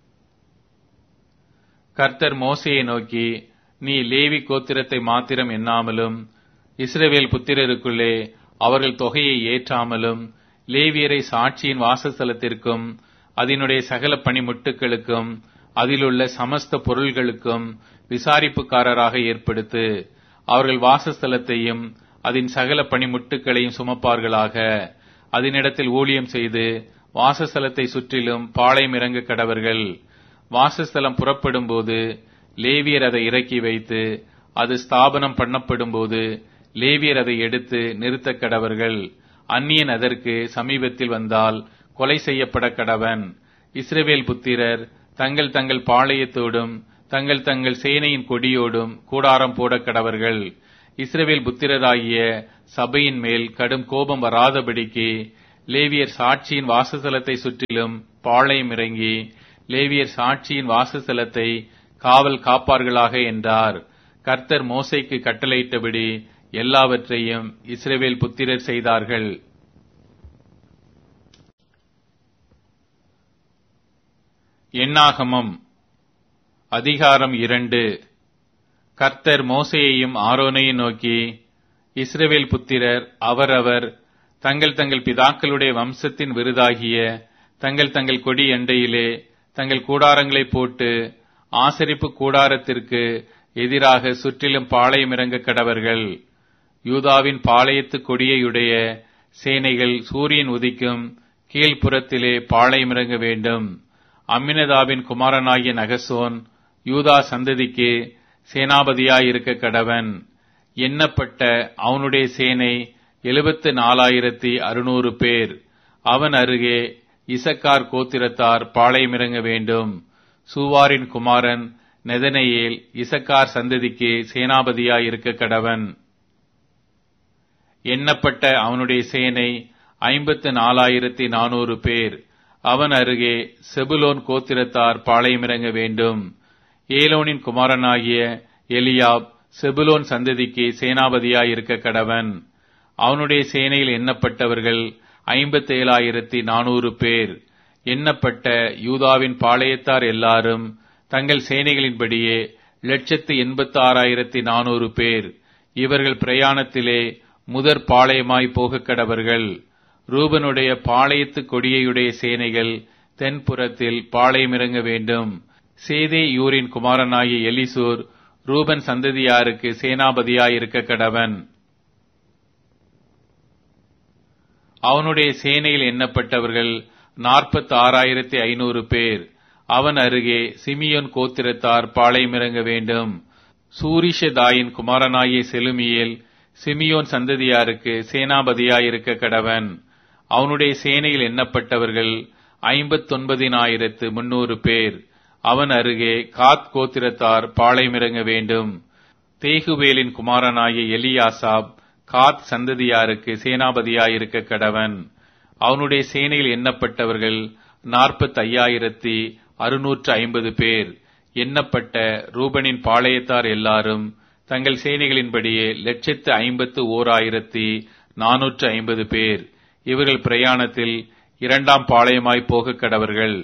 கர்த்தர் மோசையை நோக்கி நீ லேவி கோத்திரத்தை மாத்திரம் எண்ணாமலும் இஸ்ரவேல் புத்திரருக்குள்ளே அவர்கள் தொகையை ஏற்றாமலும் லேவியரை சாட்சியின் வாசஸ்தலத்திற்கும் அதனுடைய சகல பணிமுட்டுகளுக்கும் அதிலுள்ள சமஸ்த பொருள்களுக்கும் விசாரிப்புக்காரராக ஏற்படுத்து அவர்கள் வாசஸ்தலத்தையும் அதன் சகல பணிமுட்டுகளையும் சுமப்பார்களாக அதனிடத்தில் ஊழியம் செய்து வாசஸ்தலத்தை சுற்றிலும் பாளையம் இறங்க கடவர்கள் வாசஸ்தலம் புறப்படும் போது லேவியர் அதை இறக்கி வைத்து அது ஸ்தாபனம் பண்ணப்படும் போது லேவியர் அதை எடுத்து நிறுத்த கடவர்கள் அந்நியன் அதற்கு சமீபத்தில் வந்தால் கொலை செய்யப்பட கடவன் இஸ்ரவேல் புத்திரர் தங்கள் தங்கள் பாளையத்தோடும் தங்கள் தங்கள் சேனையின் கொடியோடும் கூடாரம் போட கடவர்கள் இஸ்ரவேல் புத்திரராகிய சபையின் மேல் கடும் கோபம் வராதபடிக்கு லேவியர் சாட்சியின் வாசஸ்தலத்தை சுற்றிலும் பாளையம் இறங்கி லேவியர் சாட்சியின் வாசஸ்தலத்தை காவல் காப்பார்களாக என்றார் கர்த்தர் மோசைக்கு கட்டளையிட்டபடி எல்லாவற்றையும் இஸ்ரவேல் புத்திரர் செய்தார்கள் எண்ணாகமம் அதிகாரம் இரண்டு கர்த்தர் மோசையையும் ஆரோனையும் நோக்கி இஸ்ரவேல் புத்திரர் அவரவர் தங்கள் தங்கள் பிதாக்களுடைய வம்சத்தின் விருதாகிய தங்கள் தங்கள் கொடி எண்டையிலே தங்கள் கூடாரங்களை போட்டு ஆசரிப்பு கூடாரத்திற்கு எதிராக சுற்றிலும் பாளையம் இறங்க கடவர்கள் யூதாவின் பாளையத்து கொடியையுடைய சேனைகள் சூரியன் உதிக்கும் கீழ்ப்புறத்திலே பாளையம் இறங்க வேண்டும் அம்மினதாவின் குமாரனாகிய நகசோன் யூதா சந்ததிக்கு சேனாபதியாயிருக்க கடவன் எண்ணப்பட்ட அவனுடைய சேனை எழுபத்து நாலாயிரத்தி அறுநூறு பேர் அவன் அருகே இசக்கார் கோத்திரத்தார் பாளையமிறங்க வேண்டும் சூவாரின் குமாரன் நெதனையேல் இசக்கார் சந்ததிக்கு சேனாபதியாயிருக்க கடவன் எண்ணப்பட்ட அவனுடைய சேனை ஐம்பத்து நாலாயிரத்தி நானூறு பேர் அவன் அருகே செபுலோன் கோத்திரத்தார் பாளையமிறங்க வேண்டும் ஏலோனின் குமாரனாகிய எலியாப் செபுலோன் சந்ததிக்கு சேனாபதியாயிருக்க கடவன் அவனுடைய சேனையில் எண்ணப்பட்டவர்கள் ஐம்பத்தேழாயிரத்தி நானூறு பேர் எண்ணப்பட்ட யூதாவின் பாளையத்தார் எல்லாரும் தங்கள் சேனைகளின்படியே லட்சத்து எண்பத்தி ஆறாயிரத்தி நானூறு பேர் இவர்கள் பிரயாணத்திலே முதற் பாளையமாய் போக கடவர்கள் ரூபனுடைய பாளையத்து கொடியையுடைய சேனைகள் தென்புறத்தில் பாளையமிறங்க வேண்டும் சேதே யூரின் குமாரனாகிய எலிசூர் ரூபன் சந்ததியாருக்கு சேனாபதியாயிருக்க கடவன் அவனுடைய சேனையில் எண்ணப்பட்டவர்கள் நாற்பத்தி ஆறாயிரத்தி ஐநூறு பேர் அவன் அருகே சிமியோன் கோத்திரத்தார் பாளையமிறங்க வேண்டும் சூரிஷதாயின் குமாரனாகிய செலுமியேல் சிமியோன் சந்ததியாருக்கு சேனாபதியாயிருக்க கடவன் அவனுடைய சேனையில் எண்ணப்பட்டவர்கள் ஐம்பத்தொன்பதினாயிரத்து முன்னூறு பேர் அவன் அருகே காத் கோத்திரத்தார் பாளையமிறங்க வேண்டும் தேகுவேலின் குமாரனாகிய எலியாசாப் காத் சந்ததியாருக்கு சேனாபதியாயிருக்க கடவன் அவனுடைய சேனையில் எண்ணப்பட்டவர்கள் நாற்பத்தி ஐயாயிரத்தி அறுநூற்று ஐம்பது பேர் எண்ணப்பட்ட ரூபனின் பாளையத்தார் எல்லாரும் தங்கள் சேனைகளின்படியே லட்சத்து ஐம்பத்து ஓர் ஆயிரத்தி நானூற்று ஐம்பது பேர் இவர்கள் பிரயாணத்தில் இரண்டாம் பாளையமாய் போக கடவர்கள்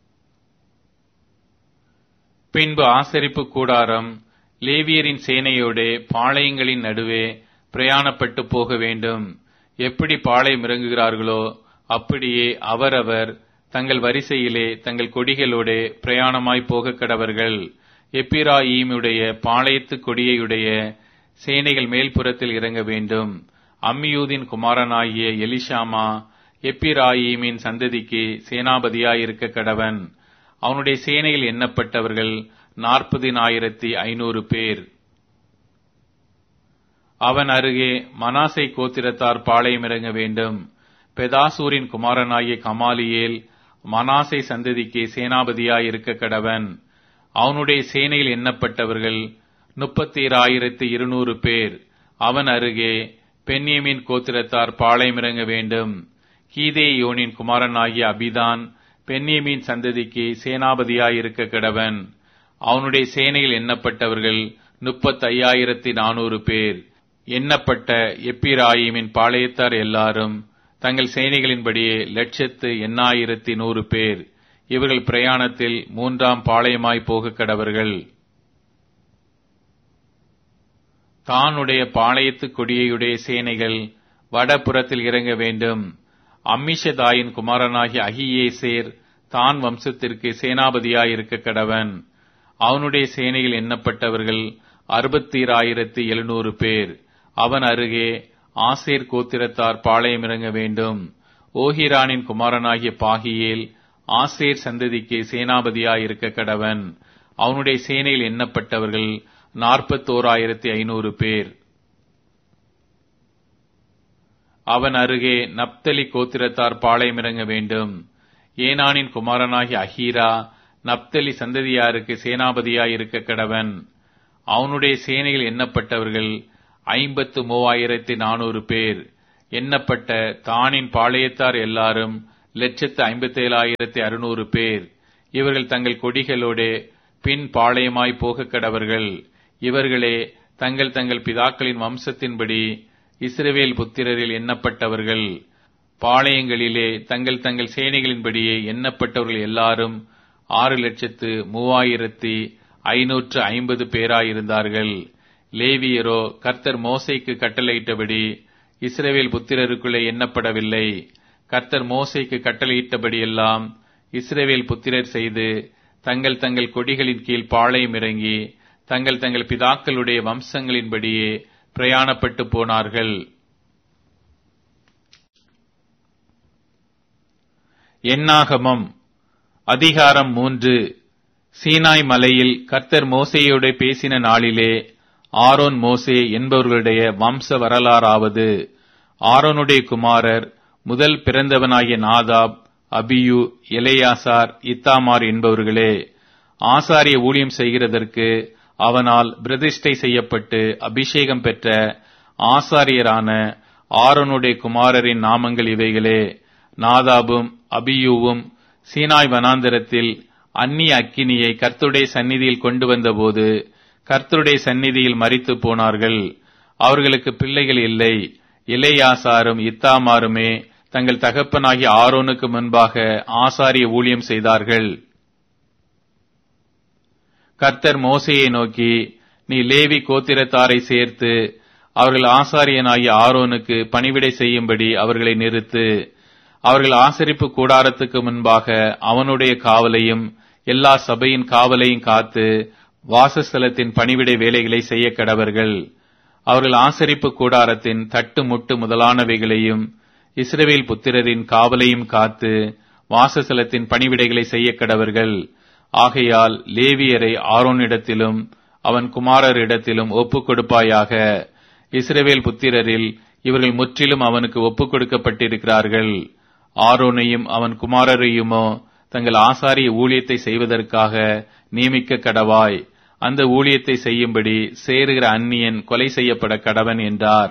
பின்பு ஆசரிப்பு கூடாரம் லேவியரின் சேனையோடே பாளையங்களின் நடுவே பிரயாணப்பட்டு போக வேண்டும் எப்படி பாளையம் இறங்குகிறார்களோ அப்படியே அவரவர் தங்கள் வரிசையிலே தங்கள் கொடிகளோடே பிரயாணமாய் போக கடவர்கள் எப்பிராயீமுடைய பாளையத்து கொடியையுடைய சேனைகள் மேல்புறத்தில் இறங்க வேண்டும் அம்மியூதின் குமாரனாகிய எலிஷாமா எப்பிராயீமின் சந்ததிக்கு சேனாபதியாயிருக்க கடவன் அவனுடைய சேனையில் எண்ணப்பட்டவர்கள் நாற்பதினாயிரத்தி ஐநூறு பேர் அவன் அருகே மனாசை கோத்திரத்தார் பாளையம் இறங்க வேண்டும் பெதாசூரின் குமாரனாகிய கமாலியேல் மனாசை சந்ததிக்கு சேனாபதியாயிருக்க கடவன் அவனுடைய சேனையில் எண்ணப்பட்டவர்கள் முப்பத்தி ஆயிரத்தி இருநூறு பேர் அவன் அருகே பென்யமின் கோத்திரத்தார் பாளையம் இறங்க வேண்டும் கீதே யோனின் குமாரனாகிய அபிதான் பென்யமின் சந்ததிக்கு சேனாபதியாயிருக்க கடவன் அவனுடைய சேனையில் எண்ணப்பட்டவர்கள் முப்பத்தி ஐயாயிரத்தி நானூறு பேர் எண்ணப்பட்ட எப்பிராயிமின் பாளையத்தார் எல்லாரும் தங்கள் சேனைகளின்படியே லட்சத்து எண்ணாயிரத்தி நூறு பேர் இவர்கள் பிரயாணத்தில் மூன்றாம் பாளையமாய் போக கடவர்கள் தானுடைய பாளையத்து கொடியையுடைய சேனைகள் வடபுறத்தில் இறங்க வேண்டும் அம்மிஷதாயின் குமாரனாகிய அகியேசேர் தான் வம்சத்திற்கு சேனாபதியாயிருக்க கடவன் அவனுடைய சேனையில் எண்ணப்பட்டவர்கள் அறுபத்தீராயிரத்தி எழுநூறு பேர் அவன் அருகே ஆசேர் கோத்திரத்தார் பாளையம் இறங்க வேண்டும் ஓஹிரானின் குமாரனாகிய பாகியேல் ஆசேர் சந்ததிக்கு சேனாபதியாயிருக்க கடவன் அவனுடைய சேனையில் எண்ணப்பட்டவர்கள் நாற்பத்தோராயிரத்தி ஐநூறு பேர் அவன் அருகே நப்தலி கோத்திரத்தார் பாளையம் இறங்க வேண்டும் ஏனானின் குமாரனாகிய அஹீரா நப்தலி சந்ததியாருக்கு சேனாபதியாய் இருக்க கடவன் அவனுடைய சேனையில் எண்ணப்பட்டவர்கள் ஐம்பத்து மூவாயிரத்தி நானூறு பேர் எண்ணப்பட்ட தானின் பாளையத்தார் எல்லாரும் லட்சத்து ஐம்பத்தேழாயிரத்தி அறுநூறு பேர் இவர்கள் தங்கள் கொடிகளோடு பின் பாளையமாய் போக கடவர்கள் இவர்களே தங்கள் தங்கள் பிதாக்களின் வம்சத்தின்படி இஸ்ரவேல் புத்திரரில் எண்ணப்பட்டவர்கள் பாளையங்களிலே தங்கள் தங்கள் சேனைகளின்படியே எண்ணப்பட்டவர்கள் எல்லாரும் ஆறு லட்சத்து மூவாயிரத்தி ஐநூற்று ஐம்பது பேராயிருந்தார்கள் லேவியரோ கர்த்தர் மோசைக்கு கட்டளையிட்டபடி இஸ்ரவேல் புத்திரருக்குள்ளே எண்ணப்படவில்லை கர்த்தர் மோசைக்கு கட்டளையிட்டபடியெல்லாம் இஸ்ரவேல் புத்திரர் செய்து தங்கள் தங்கள் கொடிகளின் கீழ் பாளையம் இறங்கி தங்கள் தங்கள் பிதாக்களுடைய வம்சங்களின்படியே பிரயாணப்பட்டு போனார்கள் எண்ணாகமம் அதிகாரம் மூன்று சீனாய் மலையில் கர்த்தர் மோசையோடு பேசின நாளிலே ஆரோன் மோசே என்பவர்களுடைய வம்ச வரலாறாவது ஆரோனுடைய குமாரர் முதல் பிறந்தவனாகிய நாதாப் அபியு எலேயாசார் இத்தாமார் என்பவர்களே ஆசாரிய ஊழியம் செய்கிறதற்கு அவனால் பிரதிஷ்டை செய்யப்பட்டு அபிஷேகம் பெற்ற ஆசாரியரான ஆரோனுடைய குமாரரின் நாமங்கள் இவைகளே நாதாபும் அபியூவும் சீனாய் வனாந்தரத்தில் அந்நிய அக்கினியை கர்த்தருடைய சந்நிதியில் கொண்டு வந்தபோது கர்த்தருடைய சந்நிதியில் மறித்து போனார்கள் அவர்களுக்கு பிள்ளைகள் இல்லை இளையாசாரும் இத்தாமாருமே தங்கள் தகப்பனாகிய ஆரோனுக்கு முன்பாக ஆசாரிய ஊழியம் செய்தார்கள் கர்த்தர் மோசையை நோக்கி நீ லேவி கோத்திரத்தாரை சேர்த்து அவர்கள் ஆசாரியனாகிய ஆரோனுக்கு பணிவிடை செய்யும்படி அவர்களை நிறுத்து அவர்கள் ஆசரிப்பு கூடாரத்துக்கு முன்பாக அவனுடைய காவலையும் எல்லா சபையின் காவலையும் காத்து வாசஸ்தலத்தின் பணிவிடை வேலைகளை செய்ய கடவர்கள் அவர்கள் ஆசரிப்பு கூடாரத்தின் தட்டு முட்டு முதலானவைகளையும் இஸ்ரவேல் புத்திரரின் காவலையும் காத்து வாசஸ்தலத்தின் பணிவிடைகளை செய்ய கடவர்கள் ஆகையால் லேவியரை ஆரோனிடத்திலும் அவன் குமாரரிடத்திலும் ஒப்புக் கொடுப்பாயாக இஸ்ரவேல் புத்திரரில் இவர்கள் முற்றிலும் அவனுக்கு ஒப்புக் கொடுக்கப்பட்டிருக்கிறார்கள் ஆரோனையும் அவன் குமாரரையுமோ தங்கள் ஆசாரிய ஊழியத்தை செய்வதற்காக நியமிக்க கடவாய் அந்த ஊழியத்தை செய்யும்படி சேருகிற அந்நியன் கொலை செய்யப்பட கடவன் என்றார்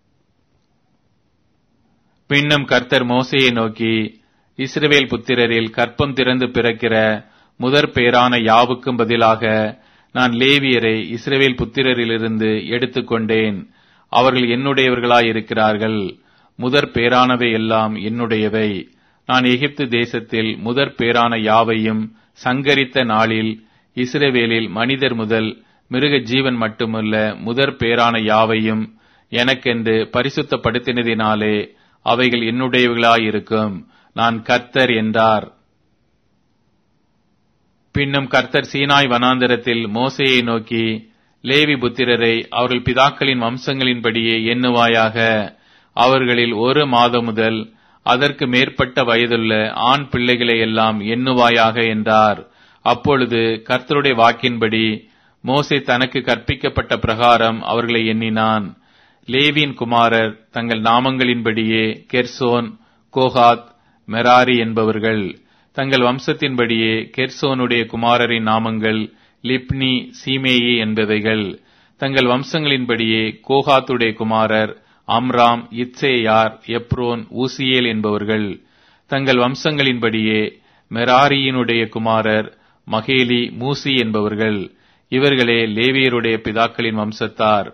பின்னும் கர்த்தர் மோசையை நோக்கி இஸ்ரவேல் புத்திரரில் கற்பம் திறந்து பிறக்கிற முதற் பேரான யாவுக்கும் பதிலாக நான் லேவியரை இஸ்ரவேல் புத்திரரிலிருந்து எடுத்துக்கொண்டேன் அவர்கள் என்னுடையவர்களாயிருக்கிறார்கள் முதற் பேரானவை எல்லாம் என்னுடையவை நான் எகிப்து தேசத்தில் முதற் பேரான யாவையும் சங்கரித்த நாளில் இஸ்ரவேலில் மனிதர் முதல் மிருக ஜீவன் மட்டுமல்ல முதற் பேரான யாவையும் எனக்கென்று பரிசுத்தப்படுத்தினதினாலே அவைகள் என்னுடையவர்களாயிருக்கும் நான் கர்த்தர் என்றார் பின்னும் கர்த்தர் சீனாய் வனாந்தரத்தில் மோசையை நோக்கி லேவி புத்திரரை அவர்கள் பிதாக்களின் வம்சங்களின்படியே எண்ணுவாயாக அவர்களில் ஒரு மாதம் முதல் அதற்கு மேற்பட்ட வயதுள்ள ஆண் பிள்ளைகளை எல்லாம் எண்ணுவாயாக என்றார் அப்பொழுது கர்த்தருடைய வாக்கின்படி மோசே தனக்கு கற்பிக்கப்பட்ட பிரகாரம் அவர்களை எண்ணினான் லேவியின் குமாரர் தங்கள் நாமங்களின்படியே கெர்சோன் கோகாத் மெராரி என்பவர்கள் தங்கள் வம்சத்தின்படியே கெர்சோனுடைய குமாரரின் நாமங்கள் லிப்னி சீமேயி என்பவைகள் தங்கள் வம்சங்களின்படியே கோகாத்துடைய குமாரர் அம்ராம் இத்சேயார் எப்ரோன் ஊசியேல் என்பவர்கள் தங்கள் வம்சங்களின்படியே மெராரியினுடைய குமாரர் மகேலி மூசி என்பவர்கள் இவர்களே லேவியருடைய பிதாக்களின் வம்சத்தார்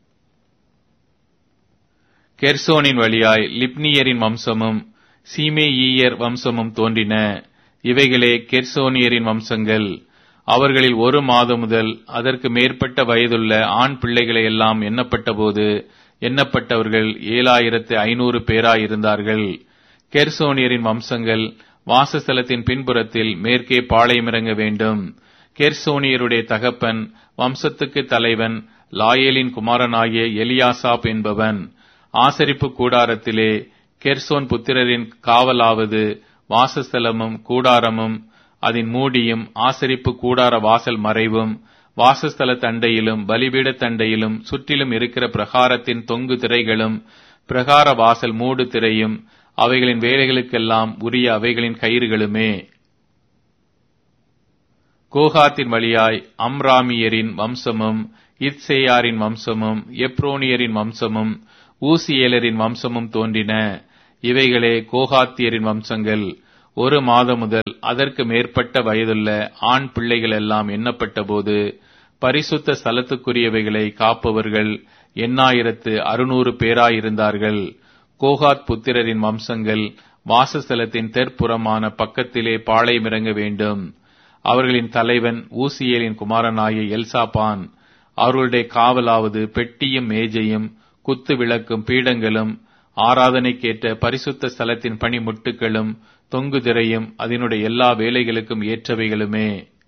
கெர்சோனின் வழியாய் லிப்னியரின் வம்சமும் சீமேயீயர் வம்சமும் தோன்றின இவைகளே கெர்சோனியரின் வம்சங்கள் அவர்களில் ஒரு மாதம் முதல் அதற்கு மேற்பட்ட வயதுள்ள ஆண் பிள்ளைகளை எல்லாம் எண்ணப்பட்டபோது எண்ணப்பட்டவர்கள் ஏழாயிரத்து ஐநூறு பேராயிருந்தார்கள் கெர்சோனியரின் வம்சங்கள் வாசஸ்தலத்தின் பின்புறத்தில் மேற்கே பாளையமிறங்க வேண்டும் கெர்சோனியருடைய தகப்பன் வம்சத்துக்கு தலைவன் லாயேலின் குமாரனாகிய எலியாசாப் என்பவன் ஆசரிப்பு கூடாரத்திலே கெர்சோன் புத்திரரின் காவலாவது வாசஸ்தலமும் கூடாரமும் அதன் மூடியும் ஆசரிப்பு கூடார வாசல் மறைவும் வாசஸ்தல தண்டையிலும் பலிபீட தண்டையிலும் சுற்றிலும் இருக்கிற பிரகாரத்தின் தொங்கு திரைகளும் பிரகார வாசல் மூடு திரையும் அவைகளின் வேலைகளுக்கெல்லாம் உரிய அவைகளின் கயிறுகளுமே கோகாத்தின் வழியாய் அம்ராமியரின் வம்சமும் இத்சேயாரின் வம்சமும் எப்ரோனியரின் வம்சமும் ஊசியேலரின் வம்சமும் தோன்றின இவைகளே கோகாத்தியரின் வம்சங்கள் ஒரு மாதம் முதல் அதற்கு மேற்பட்ட வயதுள்ள ஆண் பிள்ளைகள் எல்லாம் எண்ணப்பட்டபோது பரிசுத்த ஸ்தலத்துக்குரியவைகளை காப்பவர்கள் எண்ணாயிரத்து அறுநூறு பேராயிருந்தார்கள் கோகாத் புத்திரரின் வம்சங்கள் வாசஸ்தலத்தின் தெற்புறமான பக்கத்திலே பாளையமிறங்க வேண்டும் அவர்களின் தலைவன் ஊசியேலின் குமாரனாகிய எல்சாபான் அவர்களுடைய காவலாவது பெட்டியும் மேஜையும் குத்து விளக்கும் பீடங்களும் ஆராதனைக்கேற்ற பரிசுத்த ஸ்தலத்தின் பணிமுட்டுகளும் தொங்கு திரையும் அதனுடைய எல்லா வேலைகளுக்கும் ஏற்றவைகளுமே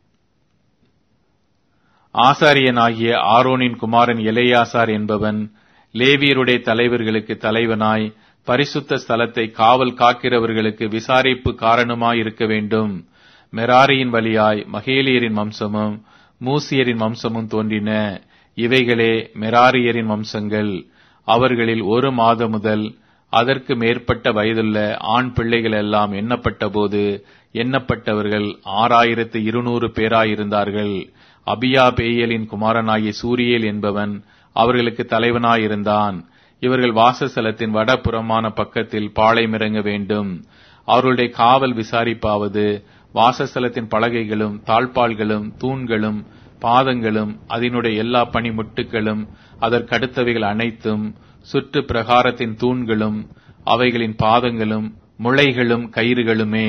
ஆசாரியனாகிய ஆரோனின் குமாரன் எலையாசார் என்பவன் லேவியருடைய தலைவர்களுக்கு தலைவனாய் பரிசுத்த ஸ்தலத்தை காவல் காக்கிறவர்களுக்கு விசாரிப்பு காரணமாய் இருக்க வேண்டும் மெராரியின் வழியாய் மகேலியரின் வம்சமும் மூசியரின் வம்சமும் தோன்றின இவைகளே மெராரியரின் வம்சங்கள் அவர்களில் ஒரு மாதம் முதல் அதற்கு மேற்பட்ட வயதுள்ள ஆண் பிள்ளைகள் எல்லாம் எண்ணப்பட்டபோது எண்ணப்பட்டவர்கள் ஆறாயிரத்து இருநூறு பேராயிருந்தார்கள் அபியா பேயலின் குமாரனாகிய சூரியேல் என்பவன் அவர்களுக்கு தலைவனாயிருந்தான் இவர்கள் வாசஸ்தலத்தின் வடபுறமான பக்கத்தில் பாளையமிறங்க வேண்டும் அவர்களுடைய காவல் விசாரிப்பாவது வாசஸ்தலத்தின் பலகைகளும் தாழ்பால்களும் தூண்களும் பாதங்களும் அதனுடைய எல்லா பணிமுட்டுகளும் அதற்கடுத்தவைகள் அனைத்தும் சுற்று பிரகாரத்தின் தூண்களும் அவைகளின் பாதங்களும் முளைகளும் கயிறுகளுமே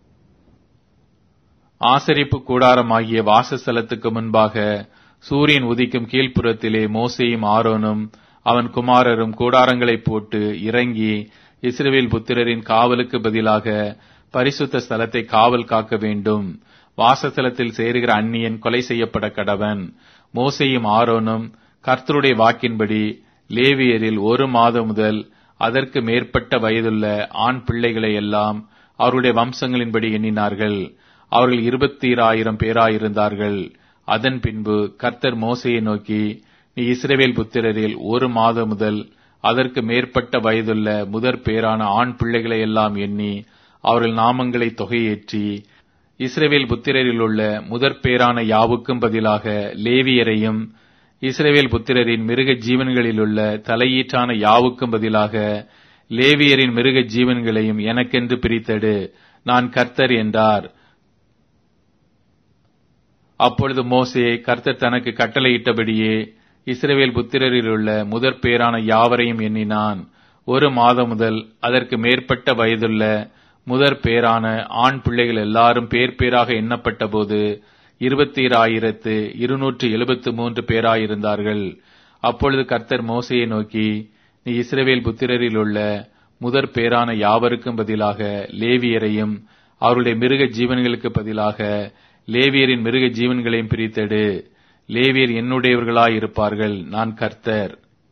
ஆசரிப்பு கூடாரமாகிய வாசஸ்தலத்துக்கு முன்பாக சூரியன் உதிக்கும் கீழ்ப்புறத்திலே மோசேயும் ஆரோனும் அவன் குமாரரும் கூடாரங்களை போட்டு இறங்கி இஸ்ரவேல் புத்திரரின் காவலுக்கு பதிலாக பரிசுத்த ஸ்தலத்தை காவல் காக்க வேண்டும் வாசஸ்தலத்தில் சேருகிற அந்நியன் கொலை செய்யப்பட கடவன் மோசையும் ஆரோனும் கர்த்தருடைய வாக்கின்படி லேவியரில் ஒரு மாதம் முதல் அதற்கு மேற்பட்ட வயதுள்ள ஆண் பிள்ளைகளை எல்லாம் அவருடைய வம்சங்களின்படி எண்ணினார்கள் அவர்கள் இருபத்தி ஆயிரம் பேராயிருந்தார்கள் அதன் பின்பு கர்த்தர் மோசையை நோக்கி நீ இஸ்ரவேல் புத்திரரில் ஒரு மாதம் முதல் அதற்கு மேற்பட்ட வயதுள்ள முதற் பேரான ஆண் பிள்ளைகளை எல்லாம் எண்ணி அவர்கள் நாமங்களை தொகையேற்றி இஸ்ரவேல் புத்திரரில் உள்ள முதற் பேரான யாவுக்கும் பதிலாக லேவியரையும் இஸ்ரவேல் புத்திரரின் மிருக ஜீவன்களிலுள்ள தலையீற்றான யாவுக்கும் பதிலாக லேவியரின் மிருக ஜீவன்களையும் எனக்கென்று பிரித்தடு நான் கர்த்தர் என்றார் அப்பொழுது மோசே கர்த்தர் தனக்கு கட்டளையிட்டபடியே இஸ்ரவேல் புத்திரரில் உள்ள முதற் பேரான யாவரையும் எண்ணினான் ஒரு மாதம் முதல் அதற்கு மேற்பட்ட வயதுள்ள முதற் பேரான ஆண் பிள்ளைகள் எல்லாரும் பேர் பேராக எண்ணப்பட்ட போது இருபத்தி ஆயிரத்து இருநூற்று எழுபத்து மூன்று பேராயிருந்தார்கள் அப்பொழுது கர்த்தர் மோசையை நோக்கி நீ இஸ்ரவேல் புத்திரரில் உள்ள முதற் பேரான யாவருக்கும் பதிலாக லேவியரையும் அவருடைய மிருக ஜீவன்களுக்கு பதிலாக லேவியரின் மிருக ஜீவன்களையும் பிரித்தெடு லேவியர் என்னுடையவர்களாயிருப்பார்கள் நான் கர்த்தர்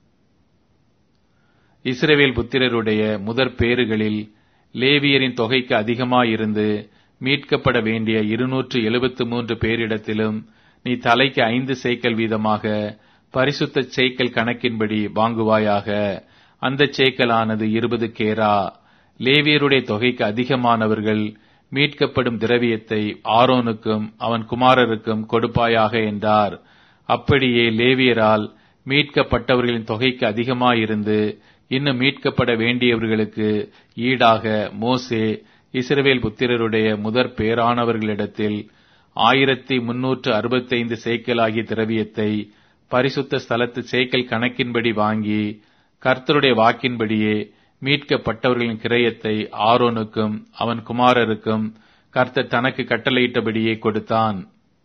இஸ்ரவேல் புத்திரருடைய முதற் பேறுகளில் லேவியரின் தொகைக்கு அதிகமாயிருந்து மீட்கப்பட வேண்டிய இருநூற்று எழுபத்து மூன்று பேரிடத்திலும் நீ தலைக்கு ஐந்து சேக்கல் வீதமாக பரிசுத்த சேக்கல் கணக்கின்படி வாங்குவாயாக அந்த சேக்கலானது இருபது கேரா லேவியருடைய தொகைக்கு அதிகமானவர்கள் மீட்கப்படும் திரவியத்தை ஆரோனுக்கும் அவன் குமாரருக்கும் கொடுப்பாயாக என்றார் அப்படியே லேவியரால் மீட்கப்பட்டவர்களின் தொகைக்கு அதிகமாயிருந்து இன்னும் மீட்கப்பட வேண்டியவர்களுக்கு ஈடாக மோசே இஸ்ரவேல் புத்திரருடைய முதற் பேரானவர்களிடத்தில் ஆயிரத்தி முன்னூற்று அறுபத்தைந்து சேக்கலாகிய திரவியத்தை பரிசுத்த ஸ்தலத்து சேக்கல் கணக்கின்படி வாங்கி கர்த்தருடைய வாக்கின்படியே மீட்கப்பட்டவர்களின் கிரயத்தை ஆரோனுக்கும் அவன் குமாரருக்கும் கர்த்தர் தனக்கு கட்டளையிட்டபடியே கொடுத்தான்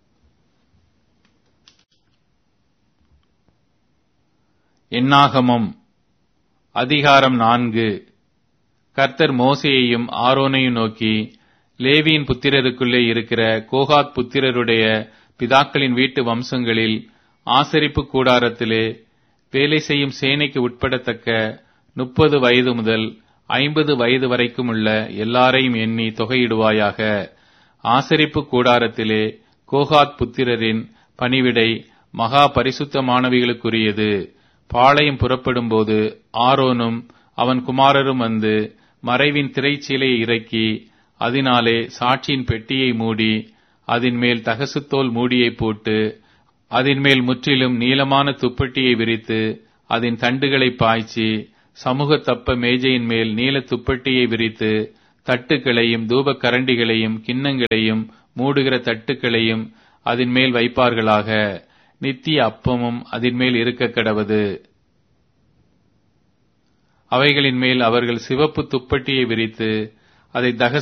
எண்ணாகமம் அதிகாரம் நான்கு கர்த்தர் மோசேயையும் ஆரோனையும் நோக்கி லேவியின் புத்திரருக்குள்ளே இருக்கிற கோகாத் புத்திரருடைய பிதாக்களின் வீட்டு வம்சங்களில் ஆசரிப்பு கூடாரத்திலே வேலை செய்யும் சேனைக்கு உட்படத்தக்க முப்பது வயது முதல் ஐம்பது வயது வரைக்கும் உள்ள எல்லாரையும் எண்ணி தொகையிடுவாயாக ஆசரிப்பு கூடாரத்திலே கோகாத் புத்திரரின் பணிவிடை மகா பரிசுத்தமானவைகளுக்குரியது பாளையம் புறப்படும்போது ஆரோனும் அவன் குமாரரும் வந்து மறைவின் திரைச்சீலையை இறக்கி அதனாலே சாட்சியின் பெட்டியை மூடி அதன் மேல் தகசுத்தோல் மூடியை போட்டு அதன் மேல் முற்றிலும் நீளமான துப்பட்டியை விரித்து அதன் தண்டுகளை பாய்ச்சி சமூக தப்ப மேஜையின் மேல் நீல துப்பட்டியை விரித்து தட்டுக்களையும் தூப கரண்டிகளையும் கிண்ணங்களையும் மூடுகிற தட்டுக்களையும் அதன் மேல் வைப்பார்களாக நித்திய அப்பமும் அதன் மேல் இருக்க கடவது அவைகளின் மேல் அவர்கள் சிவப்பு துப்பட்டியை விரித்து அதை தகச